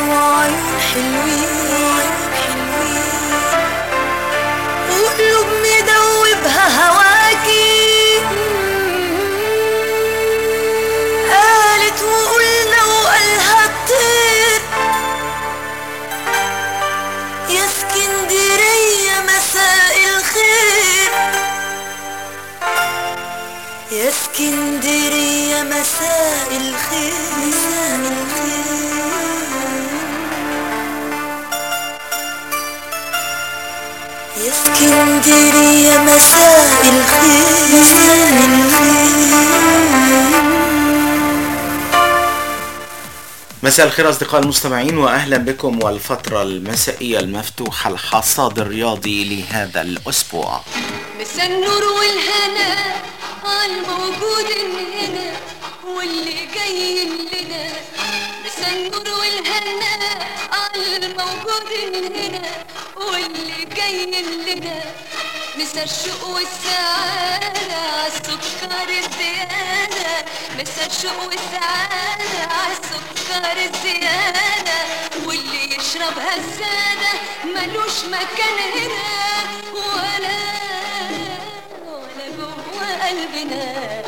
وعيون حلوين وقلوب مدوبها هواكي قالت وقلنا وقالها الطير يا اسكندرية مساء الخير يا اسكندرية مساء الخير مساء الخير يا اسكندرية مساء الخير مساء الخير مساء الخير أصدقاء المستمعين وأهلا بكم والفترة المسائية المفتوحة الحصاد الرياضي لهذا الأسبوع مسا النور والهنا عالموجود هنا واللي جاي لنا مسا النور والهنا عالموجود هنا واللي جاي لنا مسا الشوق والسعادة عالسكر الزيادة مسا الشوق والسعادة عالسكر الزيادة واللي يشربها السادة ملوش مكان هنا ولا ولا جوه قلبنا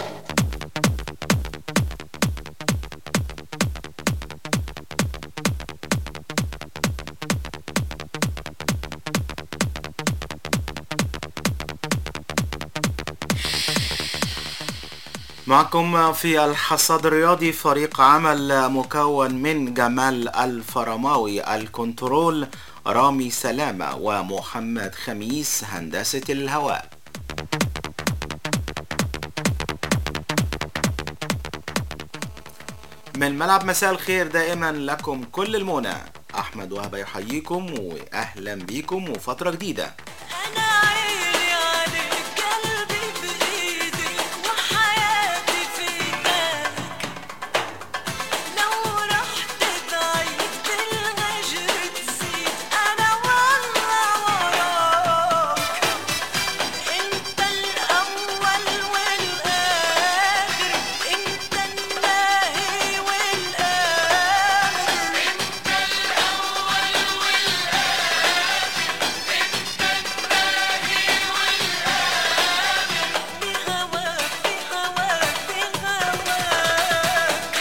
معكم في الحصاد الرياضي فريق عمل مكون من جمال الفرماوي الكنترول رامي سلامة ومحمد خميس هندسة الهواء من ملعب مساء الخير دائما لكم كل المنى احمد وهبه يحييكم واهلا بيكم وفتره جديده أنا عيني عليك قلبي بإيدك وحياتي في إيدك لو رحت بعيد بالهجر تزيد أنا والله وراك أنت الأول والآخر أنت الناهي والآخر أنت الأول بهواك بهواك بهواك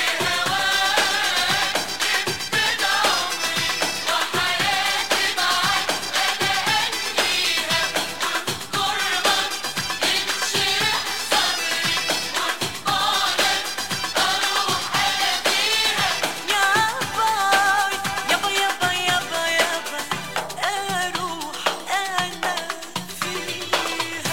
يابا يابا يابا يابا يابا أروح أنا فيها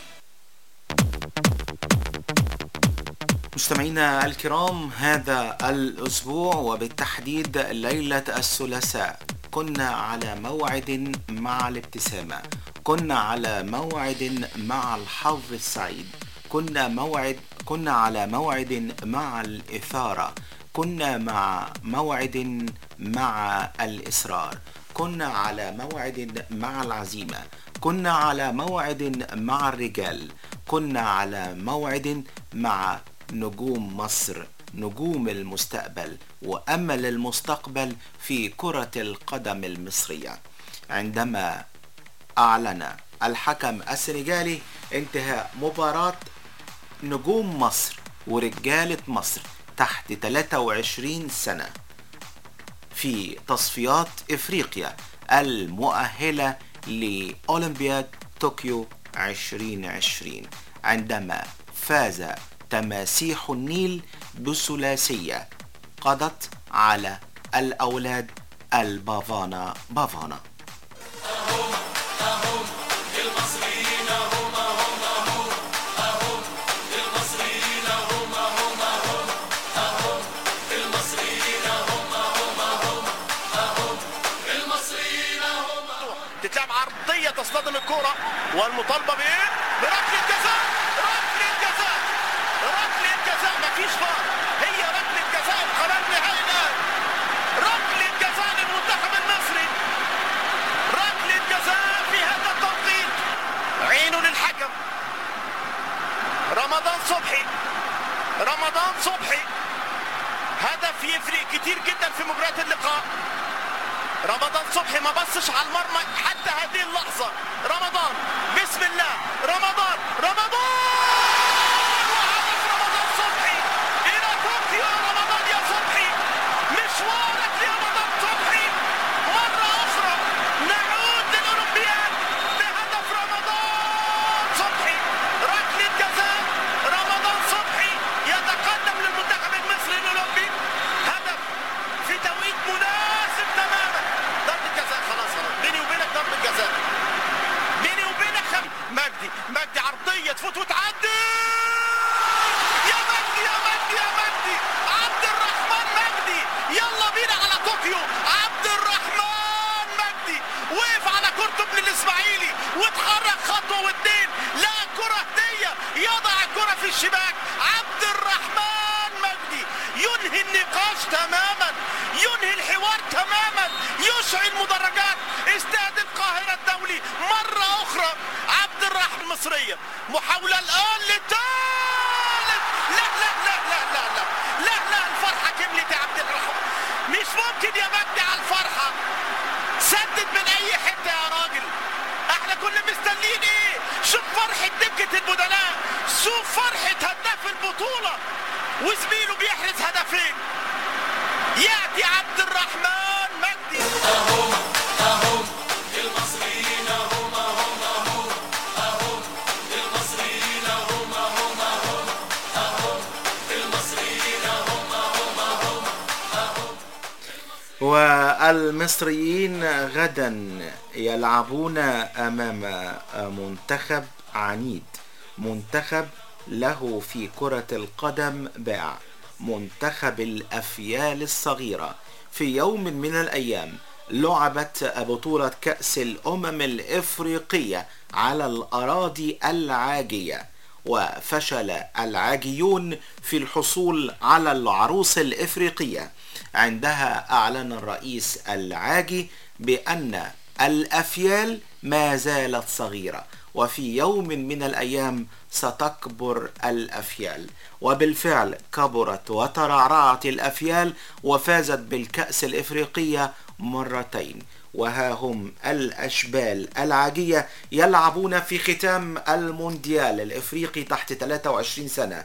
مستمعينا الكرام هذا الأسبوع وبالتحديد ليلة الثلاثاء كنا على موعد مع الابتسامة كنا على موعد مع الحظ السعيد كنا موعد كنا على موعد مع الإثارة كنا مع موعد مع الإصرار كنا على موعد مع العزيمة كنا على موعد مع الرجال كنا على موعد مع نجوم مصر نجوم المستقبل وامل المستقبل في كره القدم المصريه عندما اعلن الحكم السنغالي انتهاء مباراه نجوم مصر ورجاله مصر تحت 23 سنه في تصفيات افريقيا المؤهله لاولمبياد طوكيو 2020 عندما فاز تماسيح النيل بثلاثيه قضت على الاولاد البافانا بافانا تتلعب عرضية تصطدم الكرة والمطالبة بإيه؟ بركلة جزاء ركلة جزاء ركلة جزاء مفيش فار هي ركلة جزاء القرار النهائي الآن ركلة جزاء للمنتخب المصري ركلة جزاء في هذا التوقيت عينه للحكم رمضان صبحي رمضان صبحي هدف يفرق كتير جدا في مباراة اللقاء رمضان صبحي ما بصش على المرمى حتى هذه اللحظة رمضان بسم الله رمضان رمضان وهدف رمضان صبحي إلى طوكيو يا رمضان يا صبحي مشوارك يا رمضان صبحي مرة أخرى نعود للأولمبياد بهدف رمضان صبحي ركلة جزاء رمضان صبحي يتقدم للمنتخب المصري الأولمبي هدف في توقيت مناسب تماما ضربة جزاء خلاص خلاص بيني وبينك ضربة جزاء بيني وبينك خم مجدي مجدي عرضية تفوت وتعدي يا مجدي يا مجدي يا مجدي عبد الرحمن مجدي يلا بينا على طوكيو عبد الرحمن مجدي وقف على كرة ابن الاسماعيلي واتحرك خطوة واتنين لا كرة هدية يضع الكرة في الشباك عبد الرحمن مجدي ينهي النقاش تماما ينهي الحوار تماما يشعل مدرجات استاد القاهرة الدولي مرة أخرى عبد الرحمن المصرية محاولة الآن للثالث لا لا لا لا لا لا لا لا الفرحة كملت يا عبد الرحمن مش ممكن يا مجدي على الفرحة سدد من أي حتة يا راجل احنا كنا مستنيين ايه شوف فرحة دكة البدلاء شوف فرحة هداف البطولة وزميله بيحرز هدفين يأتي عبد الرحمن مجدي والمصريين غدا يلعبون امام منتخب عنيد منتخب له في كرة القدم باع منتخب الافيال الصغيرة في يوم من الايام لعبت بطولة كأس الامم الافريقية على الاراضي العاجية وفشل العاجيون في الحصول على العروس الافريقيه عندها اعلن الرئيس العاجي بان الافيال ما زالت صغيره وفي يوم من الايام ستكبر الافيال وبالفعل كبرت وترعرعت الافيال وفازت بالكاس الافريقيه مرتين وها هم الأشبال العاجية يلعبون في ختام المونديال الإفريقي تحت 23 سنة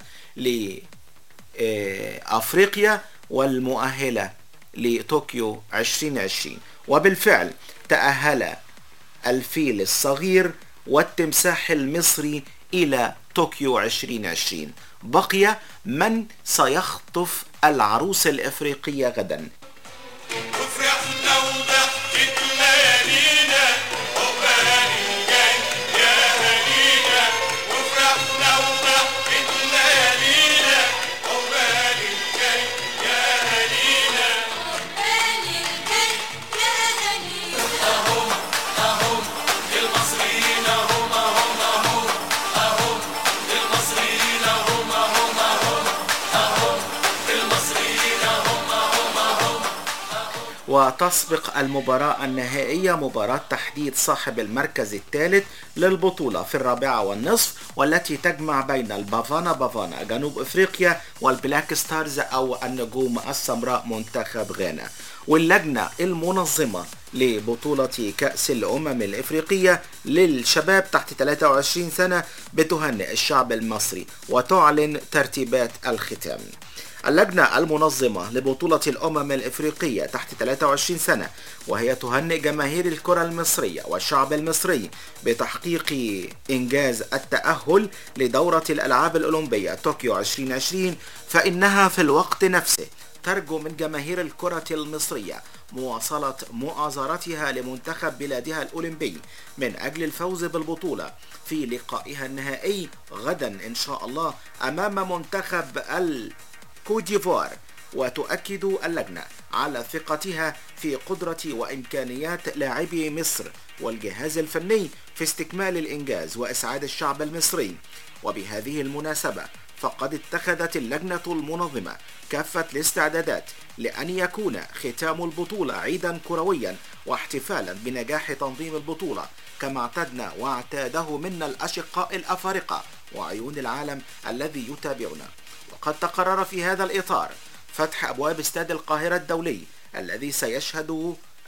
لأفريقيا والمؤهلة لطوكيو 2020 وبالفعل تأهل الفيل الصغير والتمساح المصري إلى طوكيو 2020 بقي من سيخطف العروس الإفريقية غدا وفرحنا وضحكت ليالينا عقبالي جاي يا هنينا وفرحنا وضحكت ليالينا عقبالي جاي يا هنينا بالي الجاي يا هنينا المصريين هم هم هم اهم المصريين هم هم هم اهم المصريين هم هم هم وتسبق المباراة النهائية مباراة تحديد صاحب المركز الثالث للبطولة في الرابعة والنصف والتي تجمع بين البافانا بافانا جنوب افريقيا والبلاك ستارز او النجوم السمراء منتخب غانا واللجنة المنظمة لبطولة كأس الأمم الإفريقية للشباب تحت 23 سنة بتهنئ الشعب المصري وتعلن ترتيبات الختام اللجنة المنظمة لبطولة الأمم الإفريقية تحت 23 سنة وهي تهنئ جماهير الكرة المصرية والشعب المصري بتحقيق إنجاز التأهل لدورة الألعاب الأولمبية طوكيو 2020 فإنها في الوقت نفسه ترجو من جماهير الكرة المصرية مواصلة مؤازرتها لمنتخب بلادها الأولمبي من أجل الفوز بالبطولة في لقائها النهائي غدا إن شاء الله أمام منتخب الكوت ديفوار وتؤكد اللجنة على ثقتها في قدرة وإمكانيات لاعبي مصر والجهاز الفني في استكمال الإنجاز وإسعاد الشعب المصري وبهذه المناسبة فقد اتخذت اللجنة المنظمة كافة الاستعدادات لأن يكون ختام البطولة عيدا كرويا واحتفالا بنجاح تنظيم البطولة كما اعتدنا واعتاده منا الأشقاء الأفارقة وعيون العالم الذي يتابعنا وقد تقرر في هذا الإطار فتح أبواب استاد القاهرة الدولي الذي سيشهد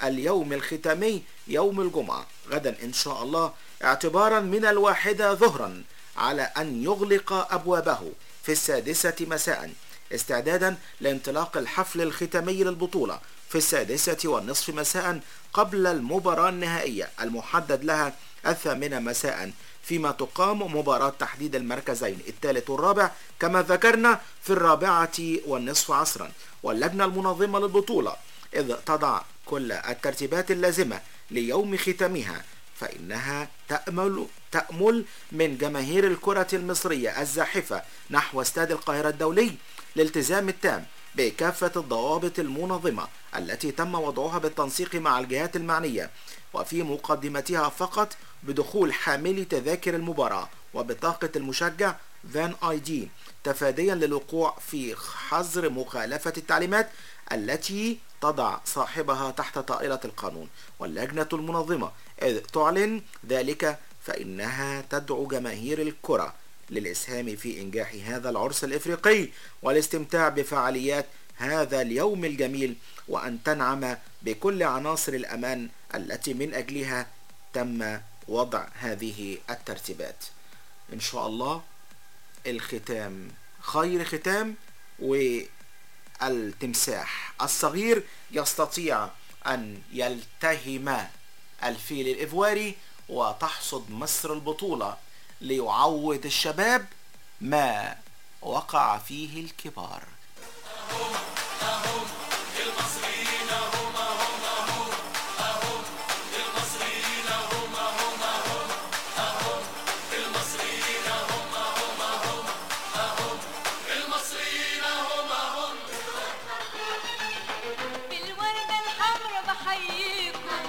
اليوم الختامي يوم الجمعة غدا إن شاء الله اعتبارا من الواحدة ظهرا على أن يغلق أبوابه في السادسة مساء استعدادا لانطلاق الحفل الختامي للبطولة في السادسة والنصف مساء قبل المباراة النهائية المحدد لها الثامنة مساء فيما تقام مباراة تحديد المركزين الثالث والرابع كما ذكرنا في الرابعة والنصف عصرا واللجنة المنظمة للبطولة إذ تضع كل الترتيبات اللازمة ليوم ختامها فإنها تأمل تأمل من جماهير الكرة المصرية الزاحفة نحو استاد القاهرة الدولي الالتزام التام بكافة الضوابط المنظمة التي تم وضعها بالتنسيق مع الجهات المعنية وفي مقدمتها فقط بدخول حاملي تذاكر المباراة وبطاقة المشجع فان اي دي تفاديا للوقوع في حظر مخالفة التعليمات التي تضع صاحبها تحت طائلة القانون واللجنة المنظمة إذ تعلن ذلك فإنها تدعو جماهير الكرة للإسهام في إنجاح هذا العرس الإفريقي والاستمتاع بفعاليات هذا اليوم الجميل وأن تنعم بكل عناصر الأمان التي من أجلها تم وضع هذه الترتيبات إن شاء الله الختام خير ختام والتمساح الصغير يستطيع أن يلتهم الفيل الإفواري وتحصد مصر البطولة ليعوض الشباب ما وقع فيه الكبار بالوردة الحمرا بحييكم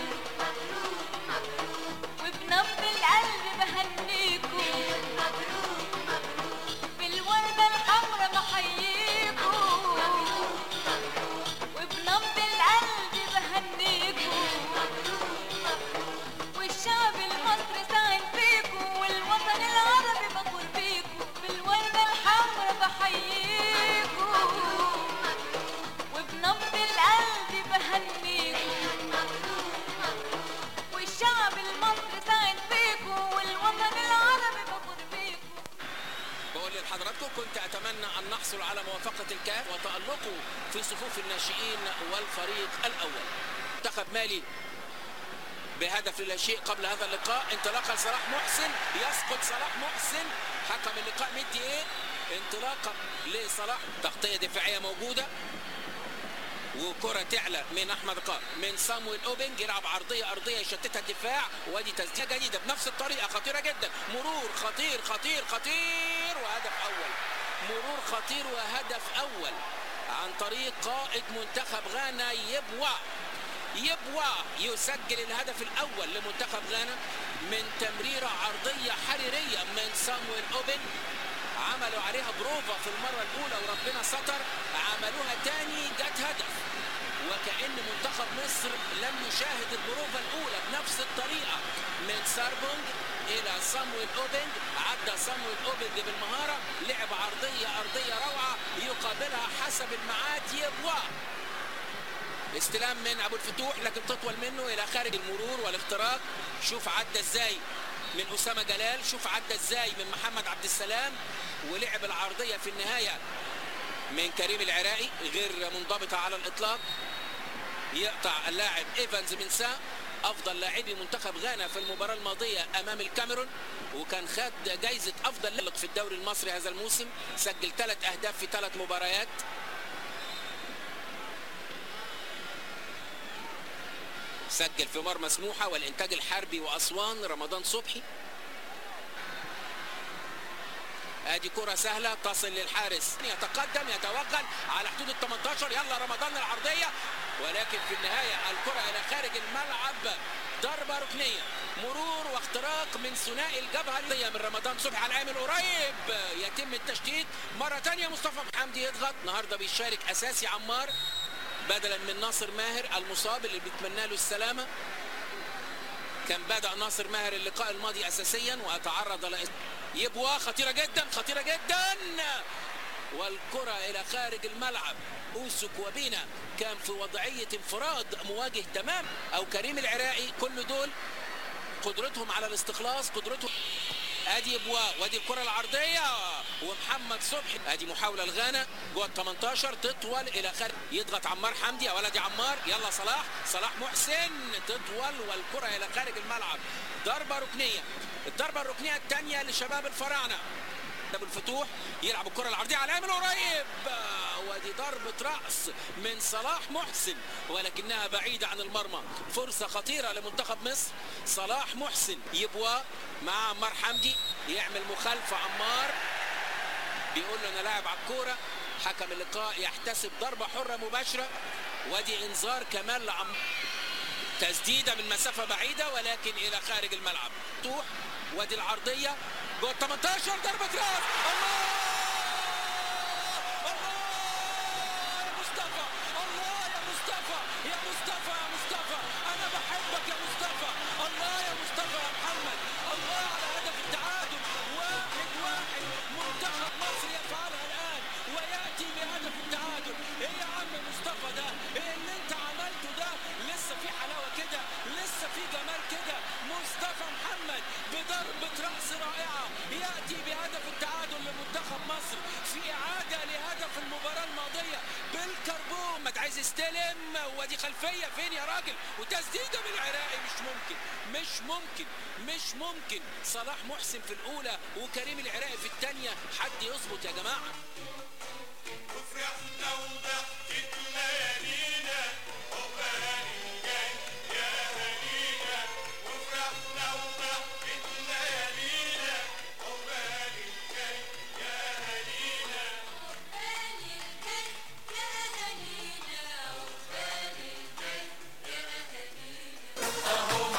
وبنبض القلب بهنيكم بالوردة الحمرا بحييكم وبنبض القلب بهنيكم والشعب المصري سعد فيكم والوطن العربي فخور بيكم بالوردة الحمرا بحييكم وبنبض القلب بهنيكم والشعب المصري سعد فيكم والوطن العربي فخور بيكم بقول لحضراتكم كنت اتمنى ان نحصل على موافقه الكاف وتالقوا في صفوف الناشئين والفريق الاول منتخب مالي بهدف لا شيء قبل هذا اللقاء انطلاقه لصلاح محسن يسقط صلاح محسن حكم اللقاء مدي ايه انطلاقه لصلاح تغطيه دفاعيه موجوده وكرة تعلى من احمد قار من صامويل اوبنج يلعب عرضيه ارضيه يشتتها الدفاع وادي تسديده جديده بنفس الطريقه خطيره جدا مرور خطير خطير خطير وهدف اول مرور خطير وهدف اول عن طريق قائد منتخب غانا يبوا يبوا يسجل الهدف الاول لمنتخب غانا من تمريره عرضيه حريريه من صامويل اوبن عملوا عليها بروفا في المرة الأولى وربنا ستر عملوها تاني جت هدف وكأن منتخب مصر لم يشاهد البروفا الأولى بنفس الطريقة من ساربونج إلى صامويل أوبنج عدى صامويل أوبنج بالمهارة لعب عرضية أرضية روعة يقابلها حسب الميعاد يبوا استلام من ابو الفتوح لكن تطول منه الى خارج المرور والاختراق شوف عدى ازاي من اسامه جلال شوف عدى ازاي من محمد عبد السلام ولعب العرضيه في النهايه من كريم العراقي غير منضبطه على الاطلاق يقطع اللاعب ايفانز من سا افضل لاعبي منتخب غانا في المباراه الماضيه امام الكاميرون وكان خد جايزه افضل لاعب في الدوري المصري هذا الموسم سجل ثلاث اهداف في ثلاث مباريات سجل في مرمى سموحة والإنتاج الحربي وأسوان رمضان صبحي ادي كرة سهلة تصل للحارس يتقدم يتوغل على حدود ال 18 يلا رمضان العرضية ولكن في النهاية الكرة إلى خارج الملعب ضربة ركنية مرور واختراق من ثنائي الجبهة الأرضية من رمضان صبحي على العامل قريب يتم التشتيت مرة تانية مصطفى حمدي يضغط النهارده بيشارك أساسي عمار بدلا من ناصر ماهر المصاب اللي بيتمنى له السلامة كان بدأ ناصر ماهر اللقاء الماضي أساسيا وأتعرض ل يبوا خطيرة جدا خطيرة جدا والكرة إلى خارج الملعب أوسك وبينا كان في وضعية انفراد مواجه تمام أو كريم العراقي كل دول قدرتهم على الاستخلاص قدرتهم ادي بوا وادي الكره العرضيه ومحمد صبحي ادي محاوله الغانا جوه ال 18 تطول الى خارج يضغط عمار حمدي يا ولدي عمار يلا صلاح صلاح محسن تطول والكره الى خارج الملعب ضربه ركنيه الضربه الركنيه الثانيه لشباب الفراعنه ابو الفتوح يلعب الكره العرضيه على من قريب ودي ضربه راس من صلاح محسن ولكنها بعيده عن المرمى فرصه خطيره لمنتخب مصر صلاح محسن يبوى مع عمار حمدي يعمل مخالفه عمار بيقول له انا لاعب على الكوره حكم اللقاء يحتسب ضربه حره مباشره وادي انذار كمان لعم تسديده من مسافه بعيده ولكن الى خارج الملعب توح وادي العرضيه جوه 18 ضربه راس الله الله يا مصطفى الله يا مصطفى يا مصطفى يا مصطفى انا بحبك يا مصطفى الله يا مصطفى يا محمد الله على هدف التعادل واحد واحد منتخب مصر يفعلها الان وياتي بهدف التعادل ايه يا عم مصطفى ده ايه اللي انت عملته ده لسه في حلاوه كده لسه في جمال كده مصطفى محمد بضربه راس رائعه ياتي بهدف التعادل لمنتخب مصر في اعاده لهدف المباراه الماضيه بالكربون ما عايز يستلم ودي خلفيه فين يا راجل وتسديده من العراقي مش ممكن مش ممكن مش ممكن صلاح محسن في الاولى وكريم العراقي في الثانيه حد يظبط يا جماعه وفرحنا وضحكت ليالينا عقبالي جاي يا هنينا وفرحنا وضحكت ليالينا عقبالي جاي يا هنينا بالي الجاي يا أهالينا وبالي الجاي يا أهالينا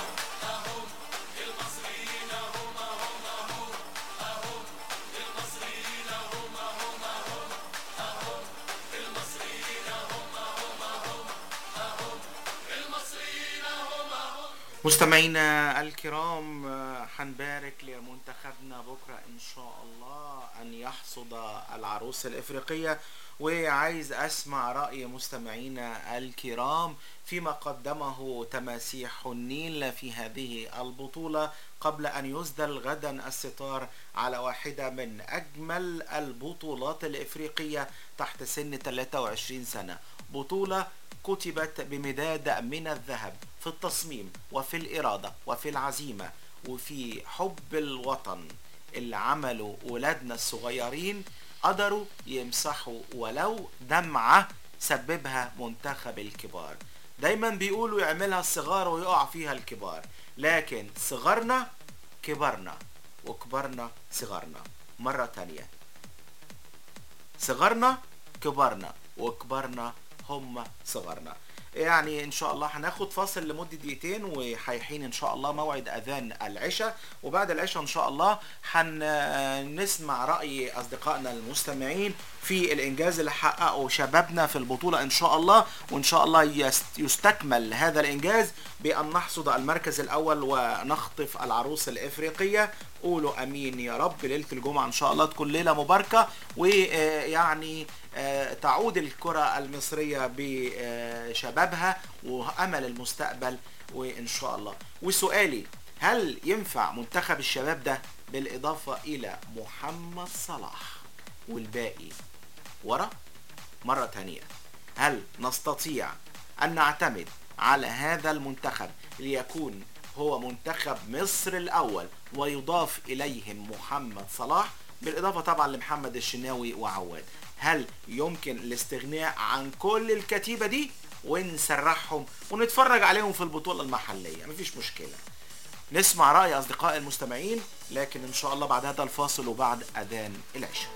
المصريين هم هم هم اهم المصريين هم هم هم اهم المصريين هم هم هم اهم المصريين هم هم مستمعينا الكرام آه، حنبارك لمنتخبنا بكرة إن شاء الله أن يحصد العروس الإفريقية وعايز أسمع رأي مستمعينا الكرام فيما قدمه تماسيح النيل في هذه البطولة قبل أن يسدل غدا الستار على واحدة من أجمل البطولات الإفريقية تحت سن 23 سنة بطولة كتبت بمداد من الذهب في التصميم وفي الإرادة وفي العزيمة وفي حب الوطن اللي عملوا ولادنا الصغيرين قدروا يمسحوا ولو دمعة سببها منتخب الكبار دايما بيقولوا يعملها الصغار ويقع فيها الكبار لكن صغرنا كبرنا وكبرنا صغرنا مرة تانية صغرنا كبرنا وكبرنا هم صغرنا يعني ان شاء الله هناخد فاصل لمدة دقيقتين وهيحين ان شاء الله موعد اذان العشاء وبعد العشاء ان شاء الله هنسمع رأي اصدقائنا المستمعين في الانجاز اللي حققه شبابنا في البطولة ان شاء الله وان شاء الله يست- يستكمل هذا الانجاز بان نحصد المركز الاول ونخطف العروس الافريقية قولوا امين يا رب ليلة الجمعة ان شاء الله تكون ليلة مباركة ويعني تعود الكرة المصرية بشبابها وامل المستقبل وان شاء الله وسؤالي هل ينفع منتخب الشباب ده بالاضافة الى محمد صلاح والباقي ورا مرة تانية هل نستطيع أن نعتمد على هذا المنتخب ليكون هو منتخب مصر الأول ويضاف إليهم محمد صلاح بالإضافة طبعا لمحمد الشناوي وعواد هل يمكن الاستغناء عن كل الكتيبة دي ونسرحهم ونتفرج عليهم في البطولة المحلية مفيش مشكلة نسمع رأي أصدقاء المستمعين لكن إن شاء الله بعد هذا الفاصل وبعد أذان العشاء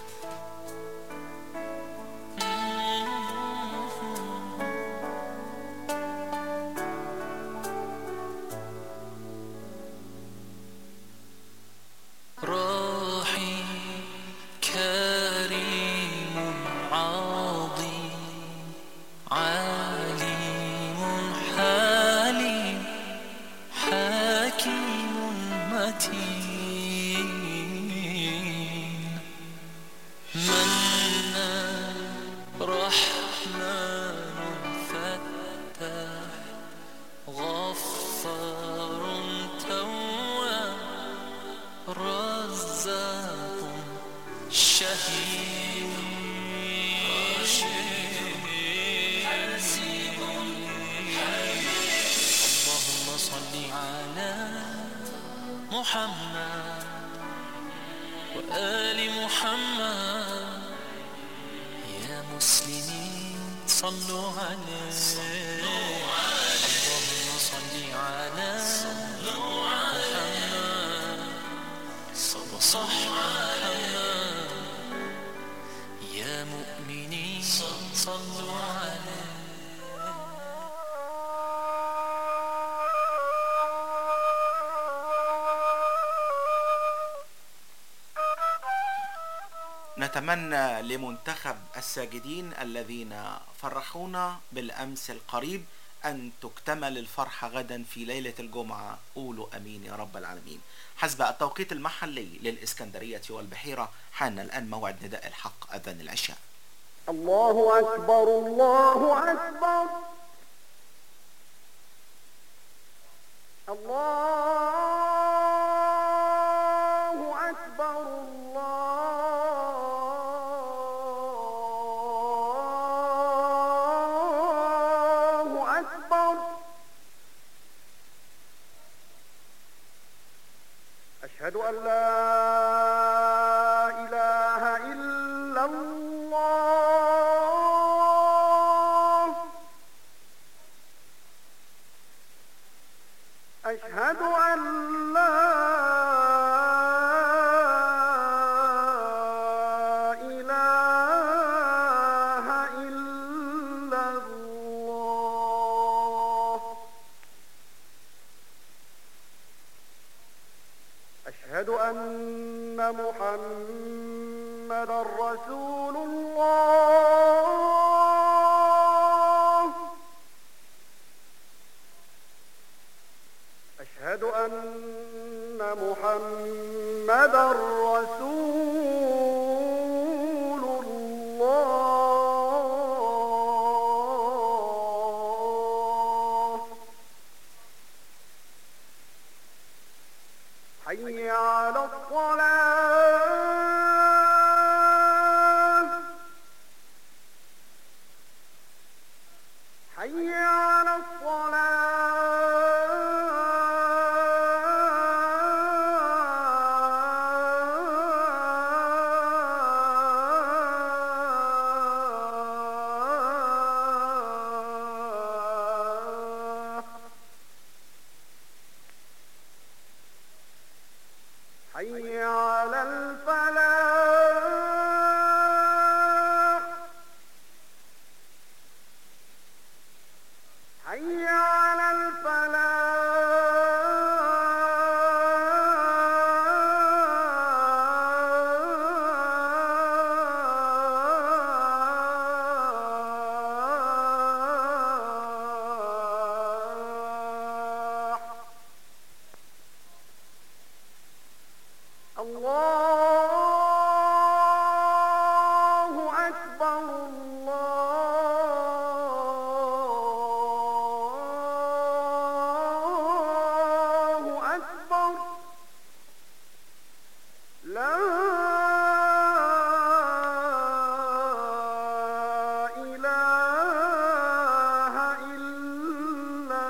راحي كريم عظيم عليم حليم حكيم متين محمد وآل محمد يا مسلمين صلوا عليه اللهم صل على محمد صح محمد يا مؤمنين صلوا عليه نتمنى لمنتخب الساجدين الذين فرحونا بالأمس القريب أن تكتمل الفرحة غدا في ليلة الجمعة قولوا أمين يا رب العالمين حسب التوقيت المحلي للإسكندرية والبحيرة حان الآن موعد نداء الحق أذان العشاء الله أكبر الله أكبر الله أكبر الله أكبر أشهد أن لا إله إلا الله أشهد أن لا إله إلا الله أشهد أن محمد رسول الله أشهد أن محمد رسول الله حي على الصلاة حي على الصلاة حي على الفلاح حي على الفلاح الله أكبر الله أكبر لا إله إلا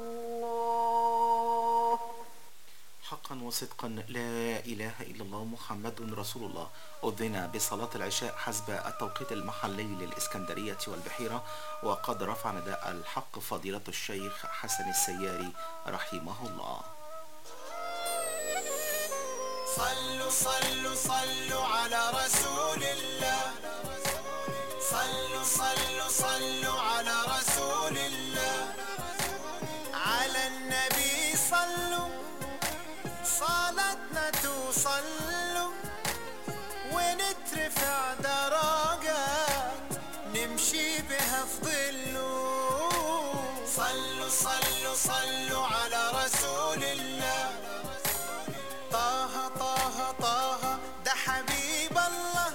الله حقا وصدقا لا إله إلا الله محمد رسول الله أذن بصلاة العشاء حسب التوقيت المحلي للإسكندرية والبحيرة وقد رفع نداء الحق فضيلة الشيخ حسن السياري رحمه الله صلوا صلوا صلوا على رسول الله صلوا صلوا صلوا على رسول الله على النبي صلوا صلاتنا توصلوا ونترفع درجات نمشي بها في ظله صلوا صلوا صلوا على رسول الله طه طه طه ده حبيب الله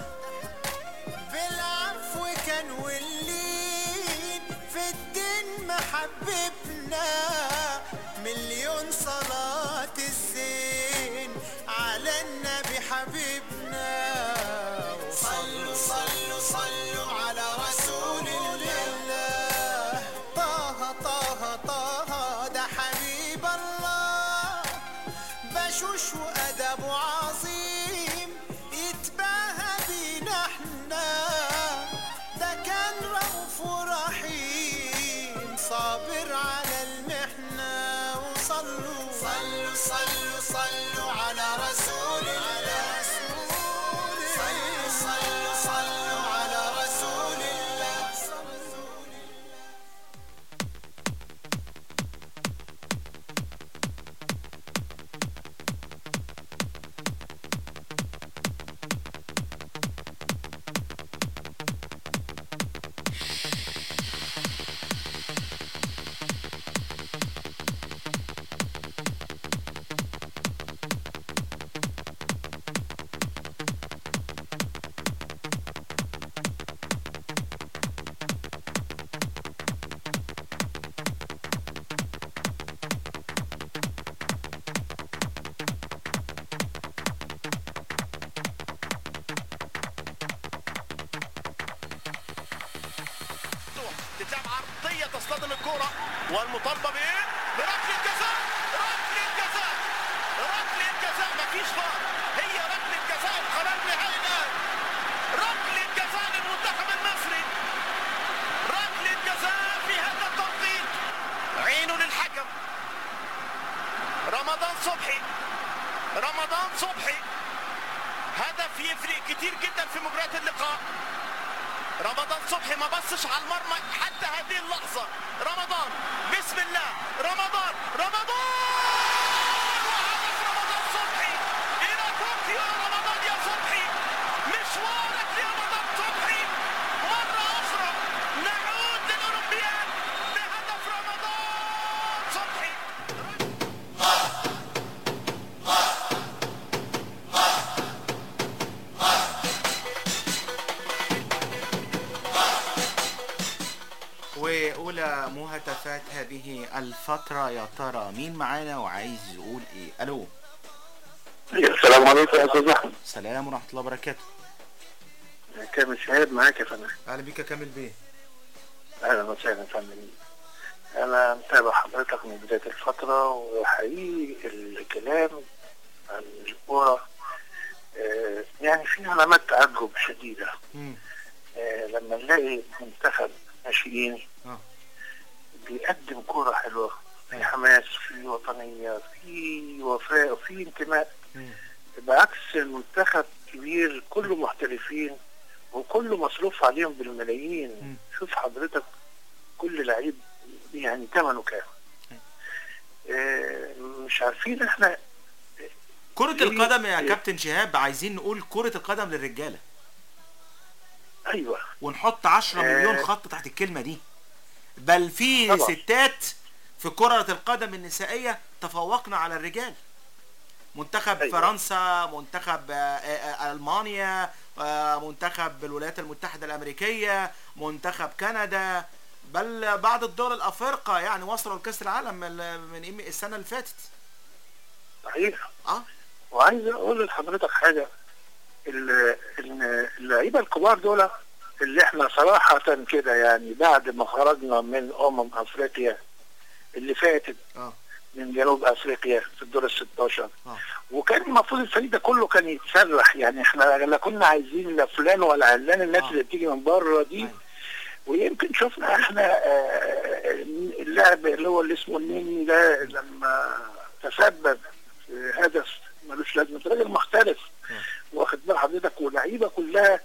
بالعفو كان واللين في الدين محببنا مليون صلاة الزين على النبي حبيبنا صلوا صلوا صلوا على رسول الله طه طه طه ده حبيب الله بشوش وأدب عظيم يتباهى بينا احنا ده كان رؤوف ورحيم صابر على المحنة وصلوا صلوا صلوا صلوا على رسول الله صلوا صلوا صلوا على رسول الله تتلعب عرضية تصطدم الكرة والمطالبة بإيه؟ بركلة جزاء ركلة جزاء ركلة جزاء مفيش فار هي ركلة جزاء القرار النهائي الآن ركلة جزاء للمنتخب المصري ركلة جزاء في هذا التوقيت عينه للحكم رمضان صبحي رمضان صبحي هدف يفرق كتير جدا في مجريات اللقاء رمضان صبحي ما بصش على المرمى حتى هذه اللحظة رمضان بسم الله رمضان رمضان وهدف رمضان صبحي إلى طوكيو يا رمضان يا صبحي مشوارك يا رمضان صبحي مرة أخرى نعود للأولمبياد بهدف رمضان صبحي وأولى مهتفات هذه الفترة يا ترى مين معانا وعايز يقول إيه ألو السلام عليكم يا استاذ احمد سلام ورحمة الله وبركاته كامل شهاب معاك يا فندم أهلا بيك يا كامل بيه اهلا وسهلا يا فندم انا متابع حضرتك من بدايه الفتره وحقيقي الكلام عن الكوره آه، يعني في علامات تعجب شديده مم. آه، لما نلاقي منتخب ناشئين آه. بيقدم كوره حلوه في أيوة. حماس في وطنيه في وفاء في انتماء مم. بعكس المنتخب كبير كله محترفين وكله مصروف عليهم بالملايين مم. شوف حضرتك كل لعيب يعني ثمنه كام آه، مش عارفين احنا كرة ليه؟ القدم يا إيه؟ كابتن شهاب عايزين نقول كرة القدم للرجالة ايوه ونحط 10 مليون آه. خط تحت الكلمة دي بل في طبعا. ستات في كرة القدم النسائية تفوقنا على الرجال منتخب أيوة. فرنسا منتخب آه، آه، ألمانيا آه، منتخب الولايات المتحدة الأمريكية منتخب كندا بل بعض الدول الأفارقة يعني وصلوا لكأس العالم من من السنة اللي فاتت صحيح اه وعايز اقول لحضرتك حاجه ال- ال- اللعيبه الكبار دول اللي احنا صراحه كده يعني بعد ما خرجنا من امم افريقيا اللي فاتت اه من جنوب افريقيا في الدور ال 16 اه وكان المفروض الفريق ده كله كان يتسرح يعني احنا لا كنا عايزين لا فلان ولا علان الناس آه. اللي بتيجي من بره دي أيوة. ويمكن شفنا احنا آه، اللاعب اللي هو اللي اسمه النني ده لما تسبب في هدف ملوش لازمه راجل محترف واخد بال حضرتك ولعيبه كلها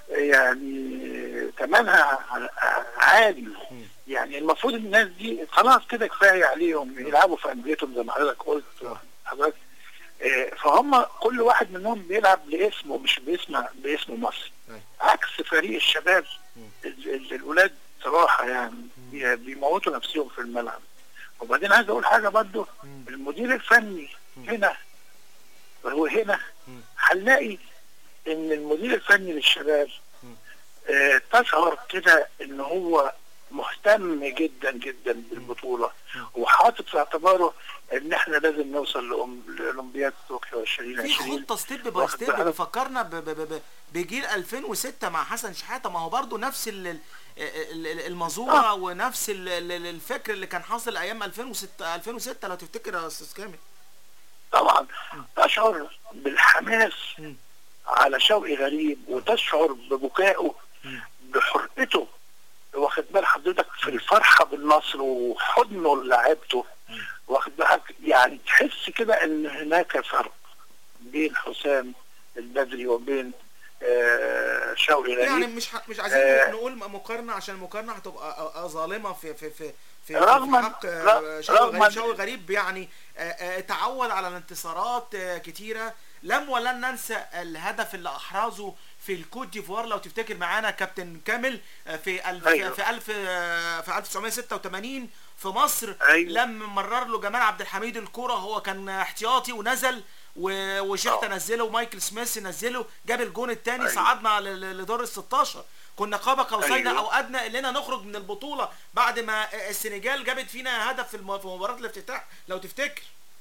يعني ثمنها عالي يعني المفروض الناس دي خلاص كده كفايه عليهم يلعبوا في انديتهم زي ما حضرتك قلت حضرتك آه، فهم كل واحد منهم بيلعب لاسمه مش باسم باسم مصر أيوة. عكس فريق الشباب ال- ال- الولاد صراحه يعني بي- بيموتوا نفسهم في الملعب وبعدين عايز اقول حاجه برضو المدير الفني هنا وهو هنا هنلاقي ان المدير الفني للشباب آه، تشعر كده ان هو مهتم جدا جدا بالبطوله وحاطط في اعتباره ان احنا لازم نوصل لأم- لاولمبياد طوكيو في 2020 خطه ستيب باي واخد ستيب بالك؟ بيفكرنا ب- ب- ب- بجيل 2006 مع حسن شحاته ما هو برضو نفس ال- ال- ال- المزوره ونفس ال- ال- الفكر اللي كان حاصل ايام 2006 2006 لو تفتكر يا استاذ كامل طبعا طبعا تشعر بالحماس على شوقي غريب وتشعر ببكائه بحرقته واخد بال حضرتك في الفرحه بالنصر وحضنه لعيبته واخد بالك يعني تحس كده ان هناك فرق بين حسام البدري وبين آه شوقي غريب يعني مش ح... مش عايزين آه. نقول مقارنه عشان المقارنه هتبقى آه، آه، ظالمه في في في في, رغماً- في حق آه، ر- شوقي رغماً- غريب شوقي غريب يعني آه، آه، تعود على الانتصارات آه، كتيره لم ولن ننسى الهدف اللي احرزه في الكوت ديفوار لو تفتكر معانا كابتن كامل آه، في الف أيوة. في الف آه، في 1986 في مصر أيوة. لما مرر له جمال عبد الحميد الكرة هو كان احتياطي ونزل و- وشحتة آه. نزله ومايكل سميث نزله جاب الجون الثاني أيوة. صعدنا ل- ل- لدور ال 16 كنا قاب قوسين أيوة. او ادنى اننا نخرج من البطوله بعد ما السنغال جابت فينا هدف في الم- في مباراه الافتتاح لو تفتكر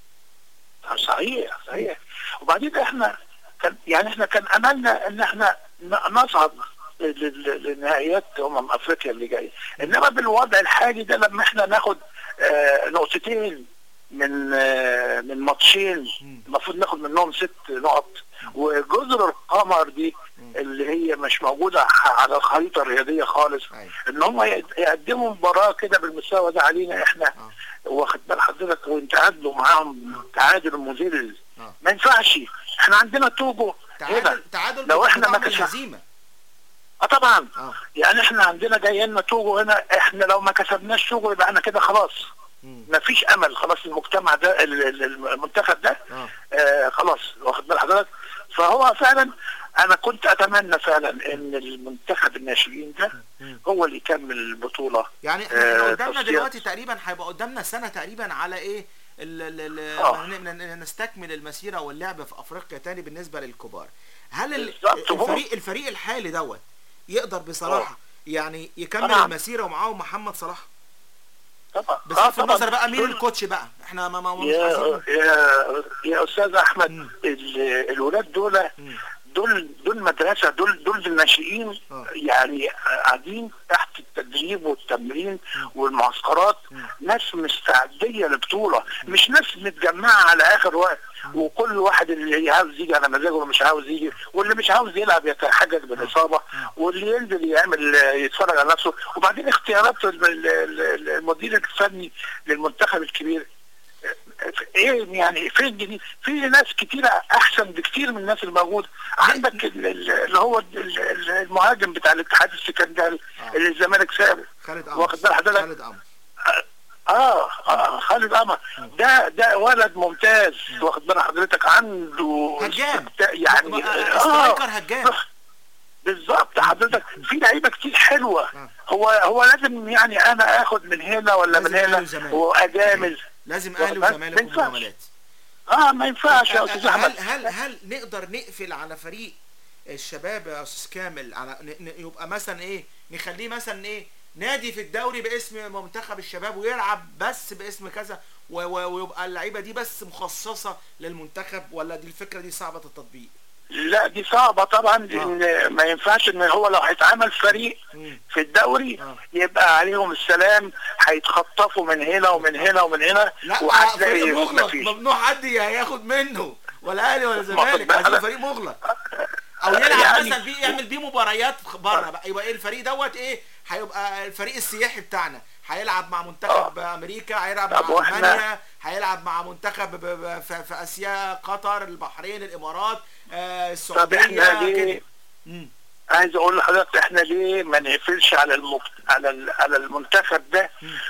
صحيح صحيح وبعدين احنا كان يعني احنا كان املنا ان احنا ن- نصعد لل- لل- لنهائيات امم افريقيا اللي جايه انما بالوضع الحالي ده لما احنا ناخد آه، نقطتين من آه، من ماتشين المفروض ناخد منهم ست نقط وجزر القمر دي اللي هي مش موجوده ح- على الخريطه الرياضيه خالص أيوة. ان هم يقد- يقدموا مباراه كده بالمستوى ده علينا احنا واخد بال حضرتك ويتعادلوا معاهم تعادل مذل آه. ما ينفعش احنا عندنا توجو هنا تعادل تعادل لو احنا ما بطعم كسب الهزيمه اه طبعا اه يعني احنا عندنا جاي لنا توجو هنا احنا لو ما كسبناش توجو يبقى احنا كده خلاص مم. ما فيش امل خلاص المجتمع ده ال- ال- المنتخب ده اه آه خلاص واخد بال حضرتك فهو فعلا انا كنت اتمنى فعلا ان المنتخب الناشئين ده هو اللي يكمل البطوله يعني احنا احنا آه، قدامنا تصفيات. دلوقتي تقريبا هيبقى قدامنا سنه تقريبا على ايه ال ال ال آه. ن- ن- ن- نستكمل المسيره واللعب في افريقيا تاني بالنسبه للكبار هل ال- بالظبط، هو- الفريق الفريق الحالي دوت يقدر بصراحه يعني يكمل طبعاً. المسيره ومعاهم محمد صلاح طبعا بس آه في طبعاً. النظر بقى مين دول- الكوتش بقى احنا ما ما مش يا عايزين يا يا استاذ احمد مم. ال- الولاد دول مم. دول دول مدرسه دول دول الناشئين آه. يعني قاعدين تحت التدريب والتمرين والمعسكرات ناس مستعديه لبطوله مش ناس متجمعه على اخر وقت وكل واحد اللي عاوز يجي على مزاجه واللي مش عاوز يجي واللي مش عاوز يلعب يتحجج بالاصابه واللي ينزل يعمل يتفرج على نفسه وبعدين اختيارات ال- ال- ال- المدير الفني للمنتخب الكبير ايه يعني فين دي في ناس كتيرة احسن بكتير من الناس الموجودة عندك ال- ال- اللي هو ال- ال- المهاجم بتاع الاتحاد السكندري اللي الزمالك سابه خالد قمر واخد بال حضرتك خالد قمر اه, آه خالد قمر ده ده ولد ممتاز واخد بال حضرتك عنده هجام. استمتاع- يعني آه، سترايكر هجام. بالظبط حضرتك في لعيبه كتير حلوه آه. هو هو لازم يعني انا اخد من هنا ولا لازم من هنا أهلي وزمالك. واجامل لازم واخد اهلي بالك؟ وزمالك ما ينفعش. ومجاملات اه ما ينفعش يا استاذ احمد هل هل هل نقدر نقفل على فريق الشباب يا استاذ كامل على ن- ن- يبقى مثلا ايه نخليه مثلا ايه نادي في الدوري باسم منتخب الشباب ويلعب بس باسم كذا و- و- ويبقى اللعيبه دي بس مخصصه للمنتخب ولا دي الفكره دي صعبه التطبيق لا دي صعبة طبعا لان ما ينفعش ان هو لو هيتعمل فريق مم. في الدوري آه. يبقى عليهم السلام هيتخطفوا من هنا ومن هنا ومن هنا لا وهتلاقي فريق مغلق مفيش. ممنوع حد ياخد منه ولا اهلي ولا واخد زمالك عايزين بالك؟ فريق مغلق او يلعب يعني- مثلا بيه يعمل بيه مباريات بره بقى يبقى ايه الفريق دوت ايه هيبقى الفريق السياحي بتاعنا هيلعب مع منتخب امريكا هيلعب طب مع وإحنا- المانيا هيلعب مع منتخب ب- ب- في في اسيا قطر البحرين الامارات آه طب السعوديه احنا كده ليه مم. عايز اقول لحضرتك احنا ليه ما نقفلش على المك... على ال... على المنتخب ده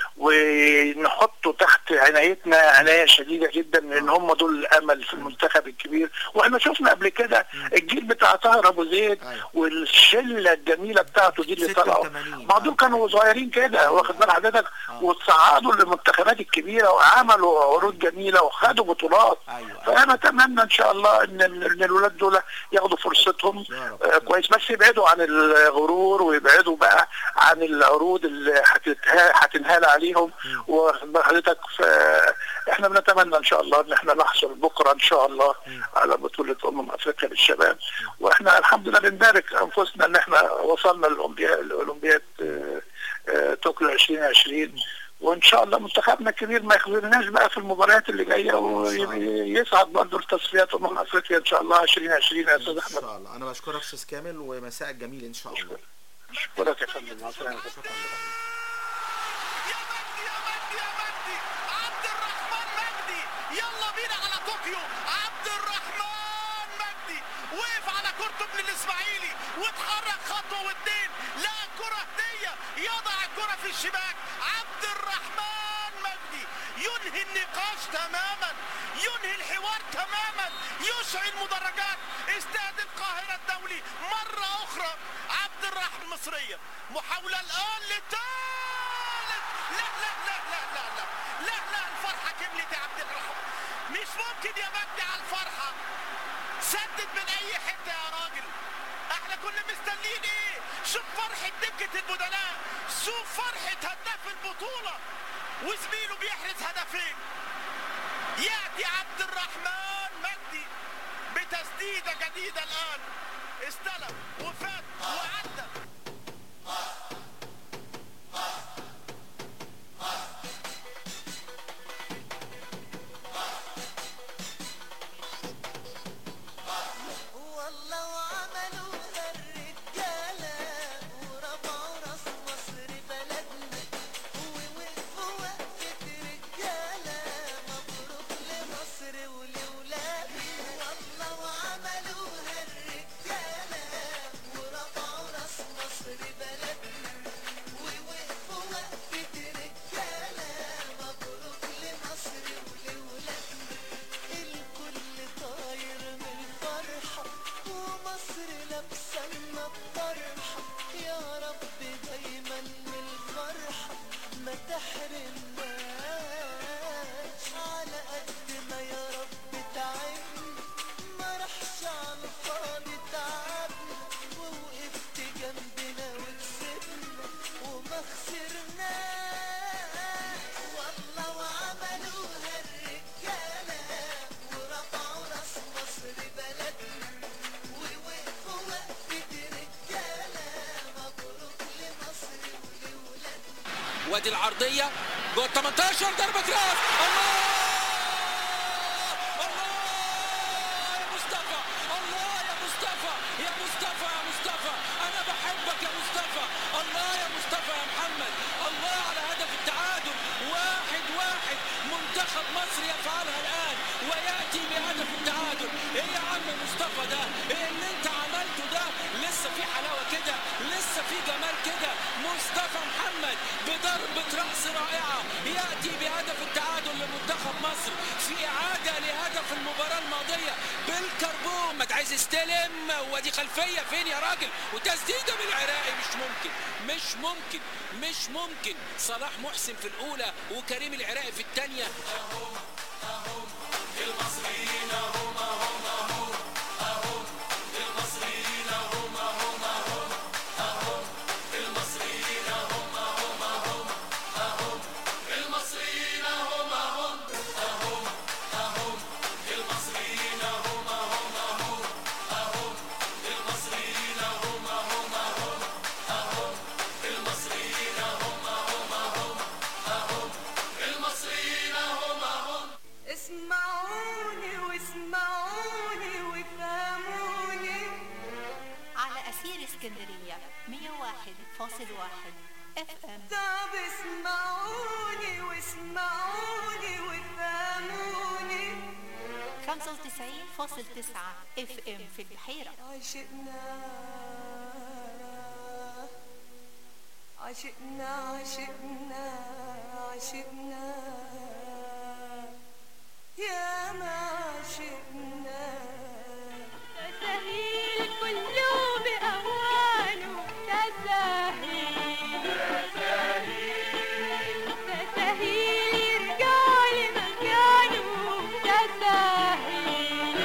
ونحطه تحت عنايتنا عنايه شديده جدا لان هم دول الامل في المنتخب الكبير واحنا شفنا قبل كده الجيل بتاع طاهر ابو زيد أيوة. والشله الجميله بتاعته دي اللي طلعوا 86. ما دول كانوا صغيرين كده واخد بال حضرتك وتصعدوا للمنتخبات الكبيره وعملوا عروض جميله وخدوا بطولات أيوة. فانا اتمنى ان شاء الله ان ان الولاد دول ياخدوا فرصتهم يا رب. آه، كويس بس يبعدوا عن الغرور ويبعدوا بقى عن العروض اللي هتتها- هتنهال عليهم واخد بال حضرتك ف- احنا بنتمنى ان شاء الله ان احنا نحصل بكره ان شاء الله على بطوله امم افريقيا للشباب واحنا الحمد لله بنبارك انفسنا ان احنا وصلنا للاولمبياد الاولمبياد آه، آه، طوكيو 2020 وان شاء الله منتخبنا الكبير ما يخذلناش بقى في المباريات اللي جايه ويصعد برضه لتصفيات امم افريقيا ان شاء الله 2020 يا استاذ ان احمد شاء الله انا بشكرك استاذ كامل ومساء جميل ان شاء الله اشكرك يا فندم مع السلامه شكرا يا مجدي يا مجدي يا مجدي عبد الرحمن مجدي يلا بينا على طوكيو عبد الرحمن مجدي وقف على كورته ابن الاسماعيلي واتحرك خطوه واتنين لا الكره هديه يضع الكره في الشباك عبد الرحمن مجدي ينهي النقاش تماما ينهي الحوار تماما يشعل مدرجات استاد القاهره الدولي مره اخرى عبد الرحمن المصريه محاوله الان للثالث لا لا لا لا لا لا لا لا الفرحه كملت يا عبد الرحمن مش ممكن يا مجدي على الفرحه سدد من اي حته يا راجل احنا كنا مستنيين ايه شوف فرحه دكه البدلاء شوف فرحه هداف البطوله وزميله بيحرز هدفين ياتي عبد الرحمن مجدي بتسديده جديده الان استلم وفات وعدى والله وعملوها الرجالة ورفعوا راس مصر بلدنا ووقفوا وقفة رجالة مبروك لمصر ولولادنا والله وعملوها الرجالة ورفعوا راس مصر بلدنا ووقفوا وقفة رجالة مبروك لمصر ولولادنا الكل طاير من الفرحة ومصر لابسة لنا الطرحة يا رب دايما من الفرحة ما تحرمناش على قد ما يا رب تعبنا ما راحش على الفاضي تعبنا ووقفت جنبنا وكسبنا وما خسرناش والله وعملوها الرجالة ورفعوا راس مصر بلدنا ووقفوا وقفة رجالة مبروك لمصر ولولادنا وادي العرضيه جوه 18 ضربه راس الله الله يا مصطفى الله يا مصطفى يا مصطفى يا مصطفى انا بحبك يا مصطفى الله يا مصطفى يا محمد الله على هدف التعادل واحد واحد منتخب مصر يفعلها الان وياتي بهدف التعادل ايه يا عم مصطفى ده ايه اللي انت عملته ده لسه في حلاوه كده لسه في جمال كده مصطفى محمد بضربة رأس رائعة يأتي بهدف التعادل لمنتخب مصر في إعادة لهدف المباراة الماضية بالكربون ما عايز يستلم ودي خلفية فين يا راجل وتسديدة من العراقي مش ممكن مش ممكن مش ممكن صلاح محسن في الأولى وكريم العراقي في الثانية اسمعوني واسمعوني وافهموني على أسير اسكندرية 101.1 اف ام طب اسمعوني واسمعوني وافهموني 95.9 اف ام في البحيرة عشقنا عشقنا عشقنا عشقنا يا ما عشقنا تساهيل كله بأوانه تساهيل تساهيل يرجع لمكانه تساهيل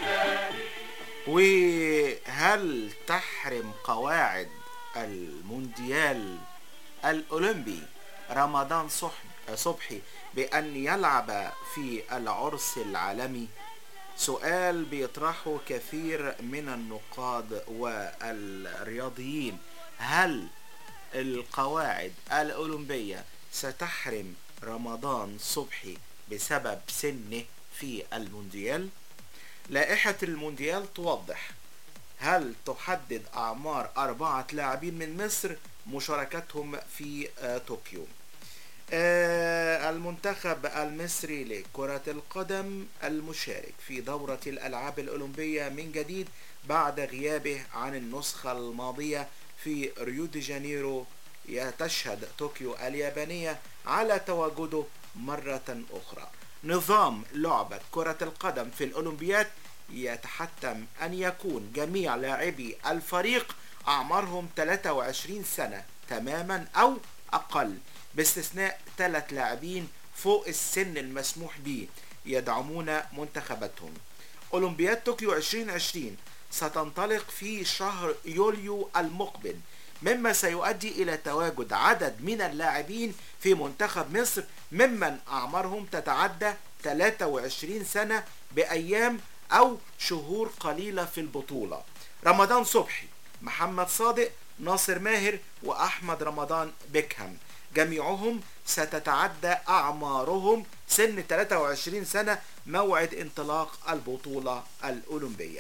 وهل تحرم قواعد المونديال الأولمبي رمضان صح- صبحي بأن يلعب في العرس العالمي سؤال بيطرحه كثير من النقاد والرياضيين هل القواعد الأولمبية ستحرم رمضان صبحي بسبب سنه في المونديال لائحة المونديال توضح هل تحدد أعمار أربعة لاعبين من مصر مشاركتهم في آه، طوكيو آه، المنتخب المصري لكرة القدم المشارك في دورة الألعاب الأولمبية من جديد بعد غيابه عن النسخة الماضية في ريو دي جانيرو تشهد طوكيو اليابانية على تواجده مرة أخرى نظام لعبة كرة القدم في الأولمبياد يتحتم أن يكون جميع لاعبي الفريق أعمارهم 23 سنة تماما أو أقل باستثناء ثلاث لاعبين فوق السن المسموح به يدعمون منتخباتهم أولمبياد طوكيو 2020 ستنطلق في شهر يوليو المقبل مما سيؤدي إلى تواجد عدد من اللاعبين في منتخب مصر ممن أعمارهم تتعدى 23 سنة بأيام أو شهور قليلة في البطولة رمضان صبحي محمد صادق ناصر ماهر وأحمد رمضان بيكهام جميعهم ستتعدى أعمارهم سن 23 سنة موعد انطلاق البطولة الأولمبية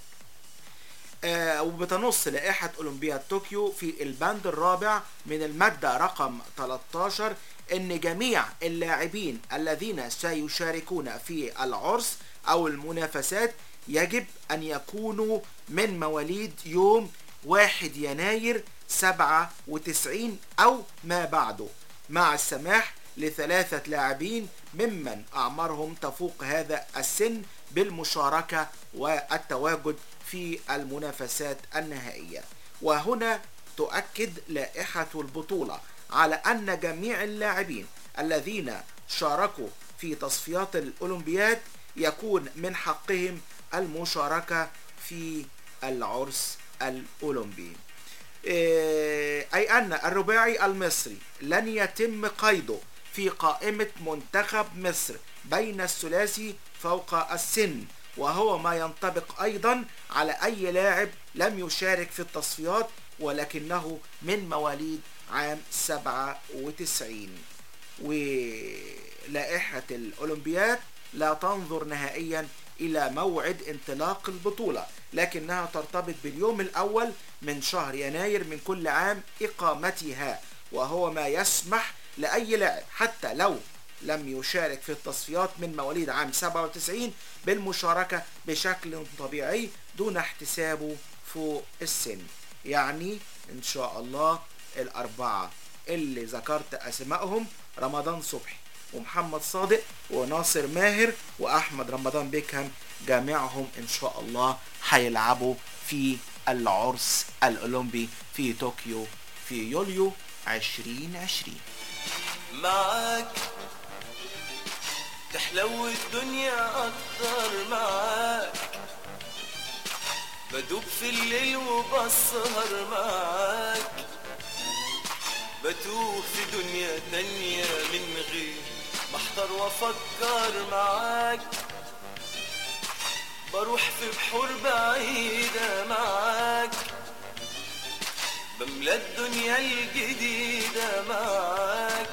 آه، وبتنص لائحة أولمبياد طوكيو في البند الرابع من المادة رقم 13 أن جميع اللاعبين الذين سيشاركون في العرس أو المنافسات يجب أن يكونوا من مواليد يوم 1 يناير 97 أو ما بعده مع السماح لثلاثة لاعبين ممن أعمارهم تفوق هذا السن بالمشاركة والتواجد في المنافسات النهائية وهنا تؤكد لائحة البطولة على أن جميع اللاعبين الذين شاركوا في تصفيات الأولمبياد يكون من حقهم المشاركة في العرس الأولمبي إيه، أي أن الرباعي المصري لن يتم قيده في قائمة منتخب مصر بين الثلاثي فوق السن وهو ما ينطبق أيضا على أي لاعب لم يشارك في التصفيات ولكنه من مواليد عام 97 ولائحة الأولمبياد لا تنظر نهائيا إلى موعد انطلاق البطولة لكنها ترتبط باليوم الأول من شهر يناير من كل عام إقامتها وهو ما يسمح لأي لاعب حتى لو لم يشارك في التصفيات من مواليد عام 97 بالمشاركة بشكل طبيعي دون احتسابه فوق السن يعني إن شاء الله الأربعة اللي ذكرت أسمائهم رمضان صبحي ومحمد صادق وناصر ماهر وأحمد رمضان بيكهام جميعهم إن شاء الله هيلعبوا في العرس الأولمبي في طوكيو في يوليو 2020 معاك تحلو الدنيا أكتر معاك بدوب في الليل وبسهر معاك بتوه في دنيا تانية من غير بحضر وافكر معاك بروح في بحور بعيدة معاك بملى الدنيا الجديدة معاك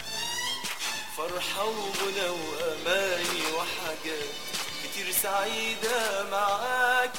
فرحة وغنى وأماني وحاجات كتير سعيدة معاك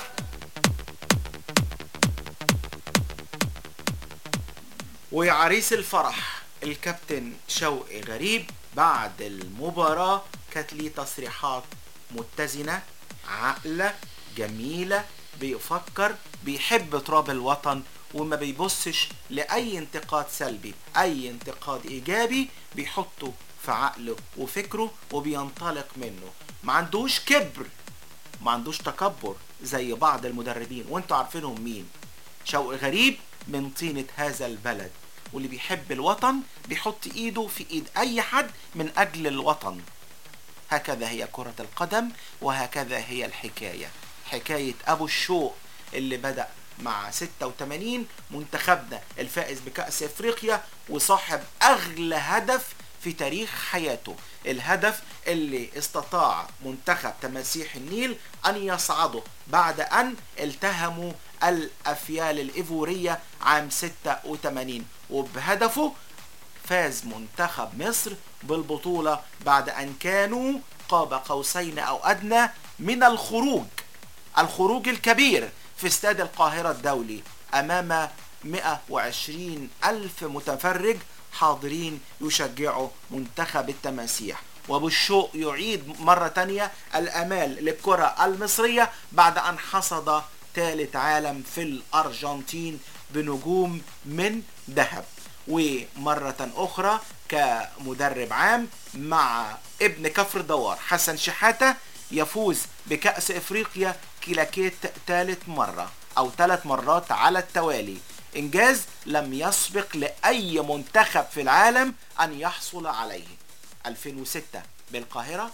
وعريس الفرح الكابتن شوقي غريب بعد المباراة كانت ليه تصريحات متزنة عاقلة جميلة بيفكر بيحب تراب الوطن وما بيبصش لأي انتقاد سلبي أي انتقاد إيجابي بيحطه في عقله وفكره وبينطلق منه ما عندوش كبر ما عندوش تكبر زي بعض المدربين وانتوا عارفينهم مين شوقي غريب من طينة هذا البلد واللي بيحب الوطن بيحط ايده في ايد اي حد من اجل الوطن هكذا هي كرة القدم وهكذا هي الحكاية حكاية ابو الشوق اللي بدأ مع 86 منتخبنا الفائز بكأس افريقيا وصاحب اغلى هدف في تاريخ حياته الهدف اللي استطاع منتخب تماسيح النيل ان يصعده بعد ان التهموا الافيال الايفورية عام 86 وبهدفه فاز منتخب مصر بالبطولة بعد أن كانوا قاب قوسين أو أدنى من الخروج الخروج الكبير في استاد القاهرة الدولي أمام 120 ألف متفرج حاضرين يشجعوا منتخب التماسيح وبالشوق يعيد مرة تانية الأمال للكرة المصرية بعد أن حصد ثالث عالم في الأرجنتين بنجوم من ذهب ومرة أخرى كمدرب عام مع ابن كفر دوار حسن شحاتة يفوز بكأس إفريقيا كلاكيت ثالث مرة أو ثلاث مرات على التوالي إنجاز لم يسبق لأي منتخب في العالم أن يحصل عليه 2006 بالقاهرة